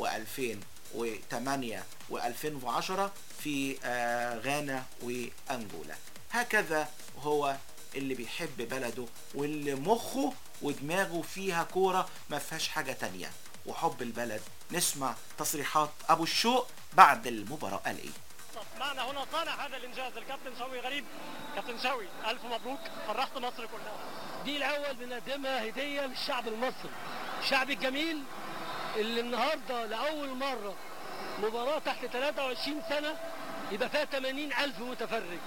و2008 و2010 في آه، غانا وأنجولا هكذا هو اللي بيحب بلده واللي مخه ودماغه فيها كورة ما فيهاش حاجة تانية وحب البلد نسمع تصريحات أبو الشوق بعد المباراة قال إيه معنا هنا صانع هذا الانجاز الكابتن شوقي غريب كابتن شوقي الف مبروك فرحت مصر كلها دي الاول بنقدمها هديه للشعب المصري الشعب الجميل اللي النهارده لاول مره مباراه تحت 23 سنه يبقى فيها 80 الف متفرج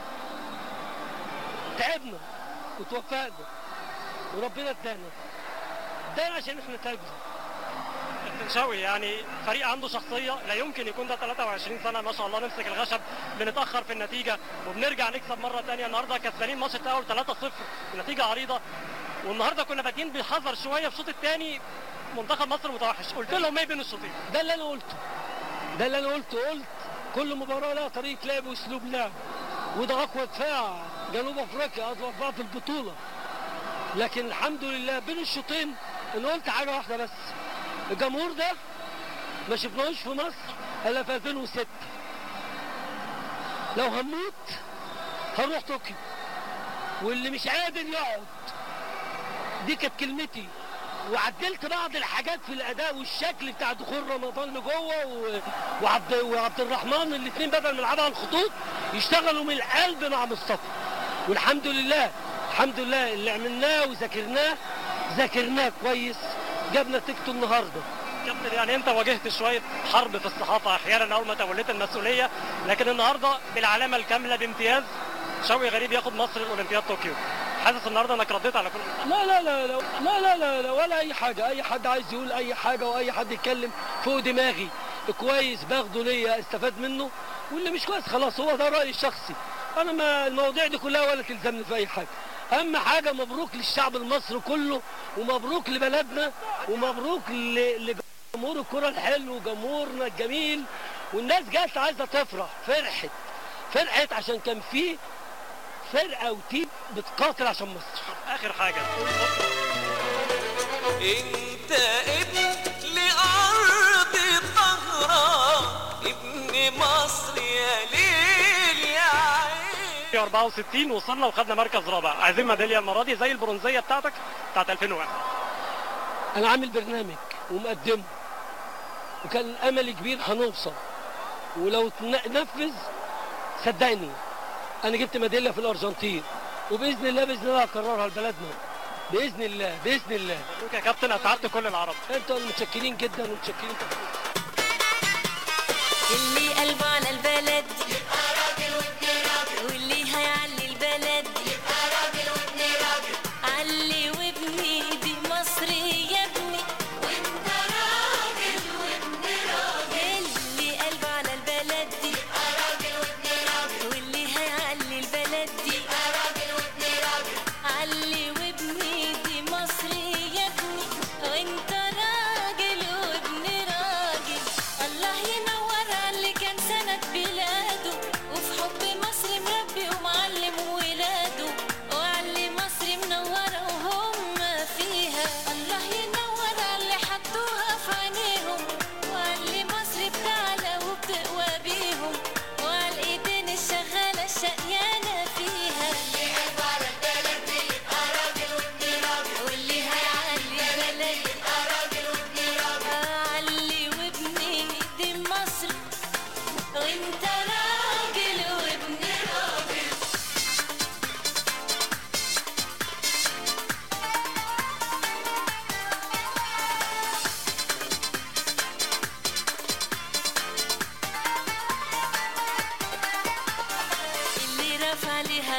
تعبنا وتوفقنا وربنا ادانا ادانا عشان احنا تعبنا كابتن شوقي يعني فريق عنده شخصيه لا يمكن يكون ده 23 سنه ما شاء الله نمسك الخشب بنتاخر في النتيجه وبنرجع نكسب مره ثانيه النهارده كسبانين ماتش التاهل 3-0 بنتيجه عريضه والنهارده كنا بادئين بحذر شويه في الشوط الثاني منتخب مصر متوحش قلت لهم ايه بين الشوطين ده اللي انا قلته ده اللي انا قلته قلت كل مباراه لها طريقه لعب واسلوب لعب وده اقوى دفاع جنوب افريقيا اقوى دفاع في البطوله لكن الحمد لله بين الشوطين انا قلت حاجه واحده بس الجمهور ده ما شفناهوش في مصر الا في 2006 لو هموت هنروح طوكيو واللي مش قادر يقعد دي كانت كلمتي وعدلت بعض الحاجات في الاداء والشكل بتاع دخول رمضان لجوه و... وعبد وعبد الرحمن الاثنين بدل ما يلعبوا على الخطوط يشتغلوا من القلب مع مصطفى والحمد لله الحمد لله اللي عملناه وذاكرناه ذاكرناه كويس جاب نتيجته النهارده كابتن يعني انت واجهت شويه حرب في الصحافه احيانا اول ما توليت المسؤوليه لكن النهارده بالعلامه الكامله بامتياز شوقي غريب ياخد مصر الاولمبياد طوكيو حاسس النهارده انك رديت على كل لا لا لا لا لا لا لا, لا ولا اي حاجه اي حد عايز يقول اي حاجه واي حد يتكلم فوق دماغي كويس باخده ليا استفاد منه واللي مش كويس خلاص هو ده رايي الشخصي انا ما المواضيع دي كلها ولا تلزمني في اي حاجه اهم حاجه مبروك للشعب المصري كله ومبروك لبلدنا ومبروك ل- لجمهور الكره الحلو وجمهورنا الجميل والناس جت عايزه تفرح فرحت فرحت عشان كان في فرقه وتيم بتقاتل عشان مصر اخر حاجه انت ابن لأرض الطهرة ابن مصر يا ليل يا عين في 64 وصلنا وخدنا مركز رابع عايزين ميداليه المره دي زي البرونزيه بتاعتك بتاعت 2001 انا عامل برنامج ومقدمه وكان املي كبير هنوصل ولو تن- نفذ صدقني انا جبت ميداليه في الارجنتين وباذن الله باذن الله هكررها لبلدنا باذن الله باذن الله مبروك يا كابتن اسعدت كل العرب انتوا متشكرين جدا ومتشكرين اللي قلبه على البلد يبقى راجل وابن راجل واللي هيعلي البلد يبقى راجل وابن راجل علي وابني دي مصر يا ابني وانت راجل وابن راجل اللي قلبه على البلد يبقى راجل وابن راجل واللي هيعلي البلد يبقى راجل وابن راجل علي وابني دي مصر يا ابني وانت راجل وابن راجل الله ينور على اللي كان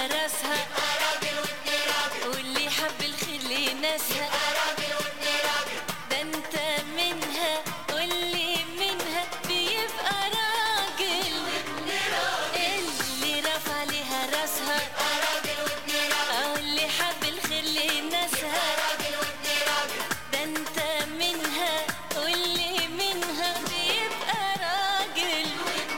راسها واللي حب الخير لناسها ده انت منها واللي منها بيبقى راجل اللي رفع ليها راسها أو اللي حب الخير لناسها ده انت منها واللي منها بيبقى راجل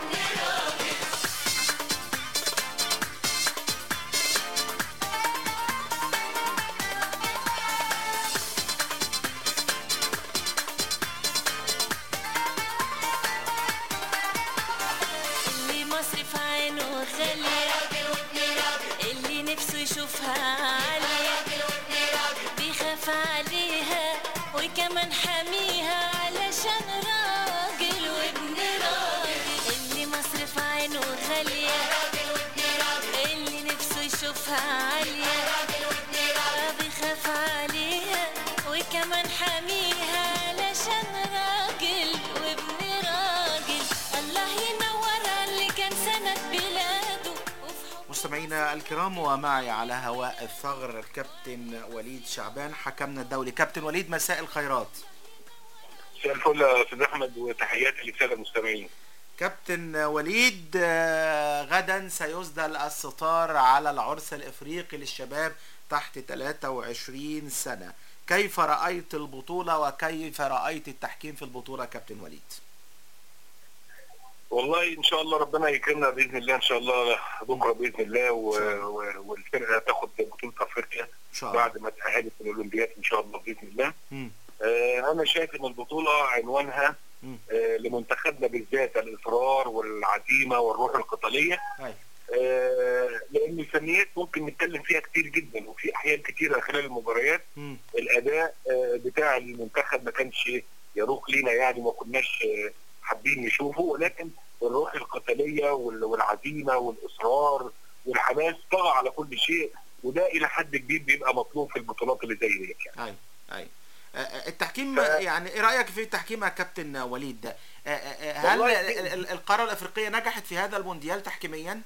اللي مصرف عينه غالية اللي نفسه يشوفها عالية بيخاف عليها وكمان حاميها علشان راجل وابن راجل اللي مصرف عينه غالية اللي نفسه يشوفها عالية بيخاف عليها وكمان حاميها علشان راجل وابن راجل الله ينور على اللي كان سند بلاده مستمعينا الكرام ومعي على هواء الثغر الكابتن وليد شعبان حكمنا الدولي كابتن وليد مساء الخيرات مساء الفل يا استاذ احمد وتحياتي للساده المستمعين كابتن وليد آه، غدا سيسدل الستار على العرس الافريقي للشباب تحت 23 سنة كيف رأيت البطولة وكيف رأيت التحكيم في البطولة كابتن وليد والله ان شاء الله ربنا يكرمنا باذن الله ان شاء الله بكره باذن الله و... و... والفرقه تاخد بطوله افريقيا ان شاء الله بعد ما تاهلت من الاولمبياد ان شاء الله باذن الله مم. آه انا شايف ان البطوله عنوانها مم. آه لمنتخبنا بالذات الاصرار والعزيمه والروح القتاليه أيوة. آه لان الفنيات ممكن نتكلم فيها كتير جدا وفي احيان كتيره خلال المباريات مم. الاداء آه، بتاع المنتخب ما كانش يروق لينا يعني ما كناش آه، حابين نشوفه ولكن الروح القتاليه وال- والعزيمه والاصرار والحماس طغى على كل شيء وده الى حد كبير بيبقى مطلوب في البطولات اللي زي ديت يعني اي اي آه، آه، التحكيم يعني ايه رايك في التحكيم يا كابتن وليد ده آه، آه، آه، هل والله ال- ال- القاره الافريقيه نجحت في هذا المونديال تحكيميا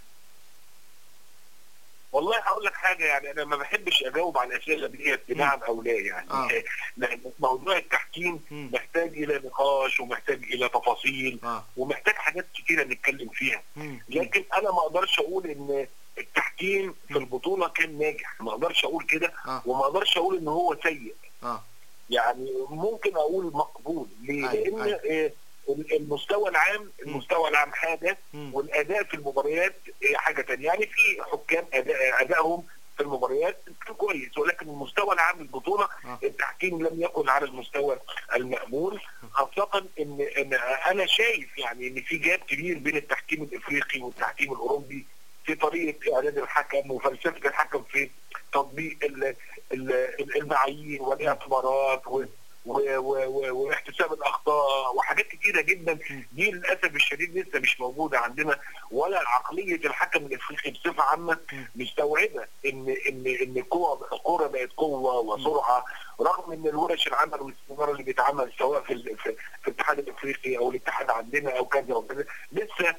والله هقول لك حاجه يعني انا ما بحبش اجاوب على الاسئله ديت بنعم او لا يعني آه. لان موضوع التحكيم محتاج الى نقاش ومحتاج الى تفاصيل آه. ومحتاج حاجات كتيره نتكلم فيها مم. لكن انا ما اقدرش اقول ان التحكيم في البطوله كان ناجح ما اقدرش اقول كده آه. وما اقدرش اقول ان هو سيء اه يعني ممكن اقول مقبول ليه؟ أيوة، لان آه، المستوى العام المستوى العام حاجه مم. والاداء في المباريات آه، حاجه ثانيه يعني في حكام اداء ادائهم في المباريات كان كويس ولكن المستوى العام للبطوله آه. التحكيم لم يكن على المستوى المأمول خاصة ان ان انا شايف يعني ان في جاب كبير بين التحكيم الافريقي والتحكيم الاوروبي في طريقة اعداد الحكم وفلسفة الحكم في تطبيق ال- ال- المعايير والاعتبارات و و- و- و- واحتساب الاخطاء وحاجات كتيره جدا دي للاسف الشديد لسه مش موجوده عندنا ولا عقليه الحكم الافريقي بصفه عامه مستوعبه ان ان ان الكوره الكوره بقت قوه وسرعه رغم ان الورش العمل والاستثمار اللي بيتعمل سواء في ال- في, في الاتحاد الافريقي او الاتحاد عندنا او كذا وكذا لسه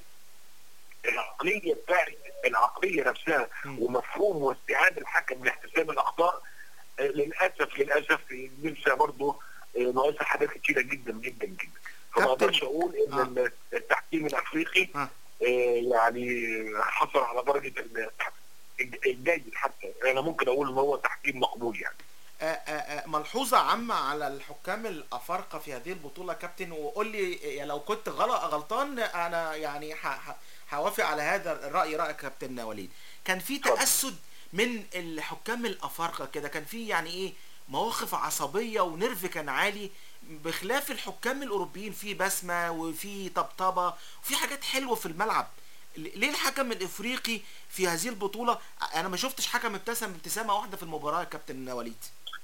العقليه بتاعت العقليه نفسها ومفهوم واستيعاب الحكم لاحتساب الاخطاء آه، للاسف للاسف لسه برضه ناقصها حاجات كتيره جدا جدا جدا فما اقدرش اقول ان آه. التحكيم الافريقي آه. آه، يعني حصل على درجه ال- الجيد حتى انا ممكن اقول ان هو تحكيم مقبول يعني آه، آه، آه، ملحوظة عامة على الحكام الأفارقة في هذه البطولة كابتن وقول لي آه، لو كنت غلط غلطان أنا يعني ح- ح- هوافق على هذا الرأي رأيك كابتن وليد كان في تأسد من الحكام الأفارقة كده كان في يعني إيه مواقف عصبية ونرف كان عالي بخلاف الحكام الأوروبيين في بسمة وفي طبطبة وفي حاجات حلوة في الملعب ليه الحكم الافريقي في هذه البطوله انا ما شفتش حكم ابتسم ابتسامه واحده في المباراه يا كابتن وليد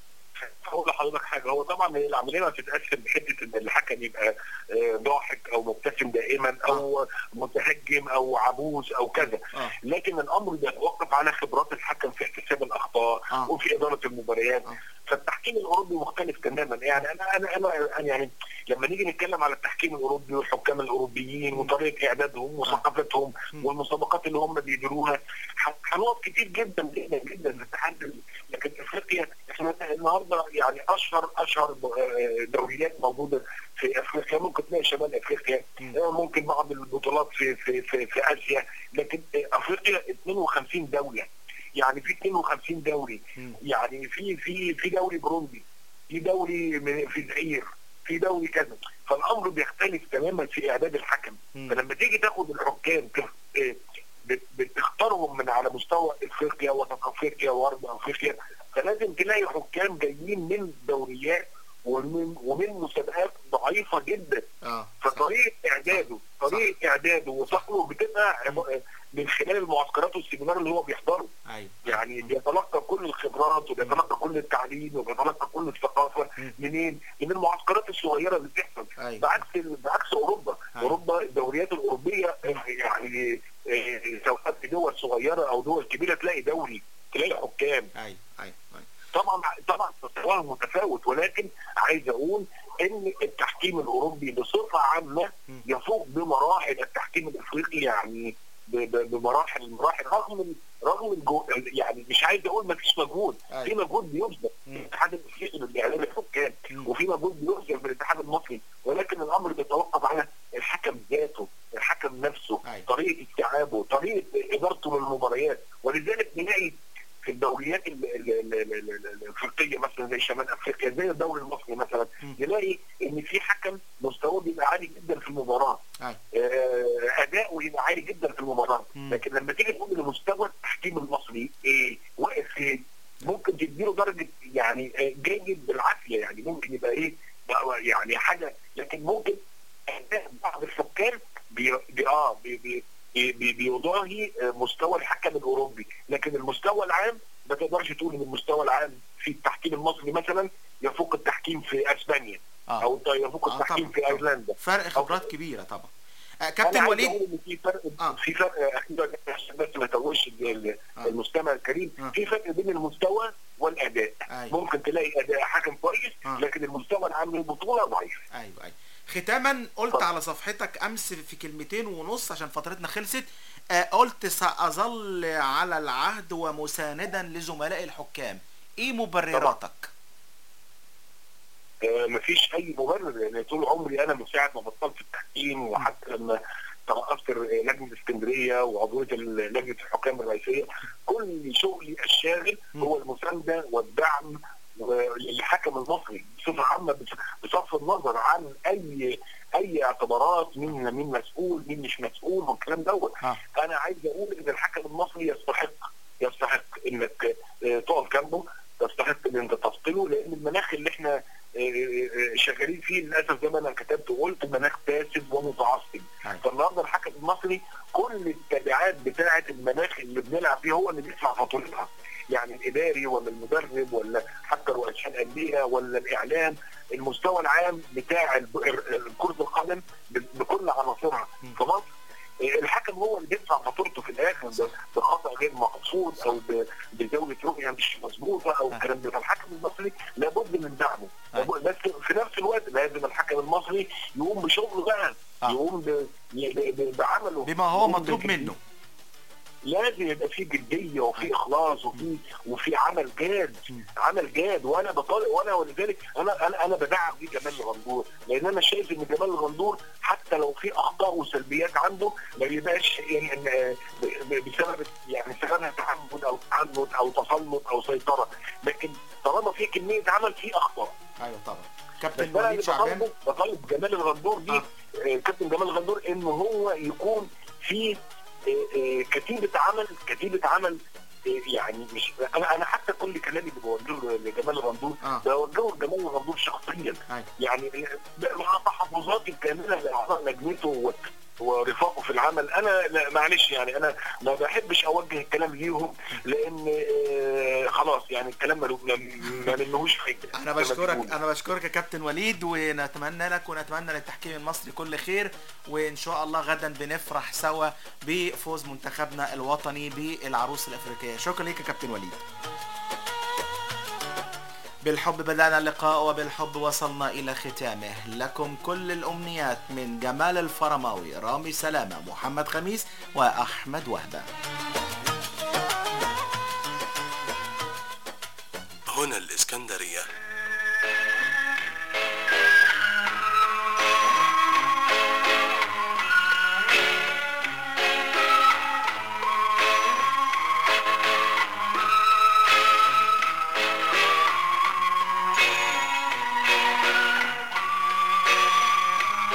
هقول لحضرتك حاجه هو طبعا هي العمليه ما بتتقسم بحته ان الحكم يبقى آه، ضاحك او مبتسم دائما او متهجم او عبوس او كذا آه. لكن الامر بيتوقف على خبرات الحكم في احتساب الاخطاء آه. وفي اداره المباريات فالتحكيم التحكيم الاوروبي مختلف تماما يعني انا انا انا أنا يعني لما نيجي نتكلم على التحكيم الاوروبي والحكام الاوروبيين وطريقه اعدادهم وثقافتهم والمسابقات اللي هم بيديروها ح- هنقف كتير جدا جدا جدا في التحدي لكن افريقيا احنا النهارده يعني اشهر اشهر آه، دوريات موجوده في افريقيا ممكن تلاقي شمال افريقيا آه، ممكن بعض البطولات في في في, في اسيا لكن آه، افريقيا 52 دوله يعني في 52 دوري يعني في في في دوري بروندي في دوري من- في الزئير في دوري كذا فالامر بيختلف تماما في اعداد الحكم فلما تيجي تاخد الحكام تخ- آه، بت- بتختارهم من على مستوى افريقيا وسط افريقيا وغرب افريقيا فلازم تلاقي حكام جايين من دوريات ومن ومن مسابقات ضعيفه جدا اه فطريقه اعداده طريقه اعداده وصقله بتبقى عب- من خلال المعسكرات والسيمينار اللي هو بيحضره ايوه يعني بيتلقى كل الخبرات وبيتلقى كل التعليم وبيتلقى كل الثقافه منين؟ من المعسكرات الصغيره اللي بتحصل أيوة. بعكس بعكس اوروبا أيوة. اوروبا الدوريات الاوروبيه يعني آه، سواء في دول صغيره او دول كبيره تلاقي دوري تلاقي حكام ايوه ايوه أيوة. طبعا طبعا مستواها متفاوت ولكن عايز اقول ان التحكيم الاوروبي بصفه عامه يفوق بمراحل التحكيم الافريقي يعني ب- ب- بمراحل مراحل رغم ال- رغم الجو يعني مش عايز اقول ما فيش مجهود أيوة. في مجهود بيبذل في الاتحاد الافريقي بالاعلام الحكام وفي مجهود بيبذل في الاتحاد المصري ولكن الامر بيتوقف على الحكم ذاته الحكم نفسه أيوة. طريقه استيعابه طريقه ادارته للمباريات ولذلك نلاقي في الدوريات ال- ال- ال- ال- ال- ال- الافريقيه مثلا زي شمال افريقيا زي الدوري المصري مثلا نلاقي ان في حكم مستواه بيبقى عالي جدا في المباراه أيوة. آه، اداؤه يبقى عالي جدا في المباراه لكن لما تيجي تقول لمستوى التحكيم المصري ايه واقف فين ممكن تديله درجه يعني آه، جيد بالعافيه يعني ممكن يبقى ايه بقى يعني حاجه لكن ممكن اداء بعض الحكام بي بي اه بي بي بي- بي- بيضاهي آه، مستوى الحكم الاوروبي لكن المستوى العام ما تقدرش تقول ان المستوى العام في التحكيم المصري مثلا يفوق التحكيم في اسبانيا آه. او يفوق آه، التحكيم طبعاً، في طبعاً. ايرلندا فرق خبرات كبيره طبعا آه، أنا كابتن عايز وليد أقول إن في فرق آه. في فرق اخيرا عشان بس ما توهش ال- آه. المستمع الكريم آه. في فرق بين المستوى والاداء أيوة. ممكن تلاقي اداء حكم كويس آه. لكن المستوى العام للبطوله ضعيف ايوه ايوه ختاما قلت اتفضل. على صفحتك امس في كلمتين ونص عشان فترتنا خلصت آه، قلت ساظل على العهد ومساندا لزملاء الحكام ايه مبرراتك آه، مفيش اي مبرر لان طول عمري انا من ساعه ما بطلت التحكيم وحتى لما ترأست لجنه اسكندريه وعضويه ال- لجنه الحكام الرئيسيه كل شغلي الشاغل هو المسانده والدعم للحكم المصري بصفه عامه بص- بصرف النظر عن اي اي اعتبارات مين مين مسؤول مين مش مسؤول والكلام دوت آه. انا عايز اقول ان الحكم المصري يستحق يستحق انك آه، تقف جنبه يستحق ان انت تفصله لان المناخ اللي احنا آه، آه، شغالين فيه للاسف زي ما انا كتبت وقلت مناخ فاسد ومتعصب أيوة. فالنهارده الحكم المصري كل التبعات بتاعه المناخ اللي بنلعب فيه هو اللي بيدفع فاتورتها يعني الاداري ولا المدرب ولا حتى رؤساء الانديه ولا الاعلام المستوى العام بتاع الب- ال- كره القدم ب- بكل عناصرها في مصر آه، الحكم هو اللي بيدفع فاتورته في الاخر ب- بخطا غير مقصود او ب- بزاويه رؤيه مش مظبوطه او الكلام ده فالحكم المصري لابد من دعمه لابد- بس في نفس الوقت لازم الحكم المصري يقوم بشغله بقى آه. يقوم ب- ب- ب- بعمله بما هو يقوم مطلوب بجدية. منه لازم يبقى في جديه وفي اخلاص وفي وفي عمل جاد عمل جاد وانا بطالب وانا ولذلك انا انا انا بدعم دي جمال الغندور لان انا شايف ان جمال الغندور حتى لو في اخطاء وسلبيات عنده ما بيبقاش يعني آه، ب- ب- بسبب يعني سببها تعمد او تعنت او تسلط او سيطره لكن طالما في كميه عمل في اخطاء ايوه طبعا بس كابتن انا اللي وليد شعبان بطالبه بطالب جمال الغندور دي آه. آه، كابتن جمال الغندور ان هو يكون في آه، آه، كتيبه عمل كتيبه عمل آه، يعني مش انا انا حتى كل كلامي اللي بوجهه لجمال الغندور آه. بوجهه لجمال الغندور شخصيا أيوة. يعني آه، مع تحفظاتي الكامله لاعضاء لجنته و- ورفاقه في العمل انا لا معلش يعني انا ما بحبش اوجه الكلام ليهم لان آه، خلاص يعني الكلام ما ما- ما منهوش فايده انا زي ما بشكرك بيقولوا. انا بشكرك يا كابتن وليد ونتمنى لك ونتمنى للتحكيم المصري كل خير وان شاء الله غدا بنفرح سوا بفوز منتخبنا الوطني بالعروس الافريقيه شكرا ليك يا كابتن وليد بالحب بدأنا اللقاء وبالحب وصلنا إلى ختامه لكم كل الأمنيات من جمال الفرماوي رامي سلامة محمد خميس وأحمد وهبة هنا الإسكندرية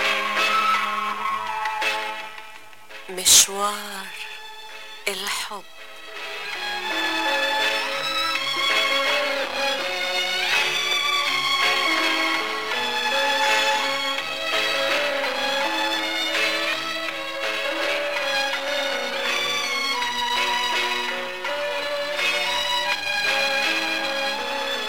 مشوار الحب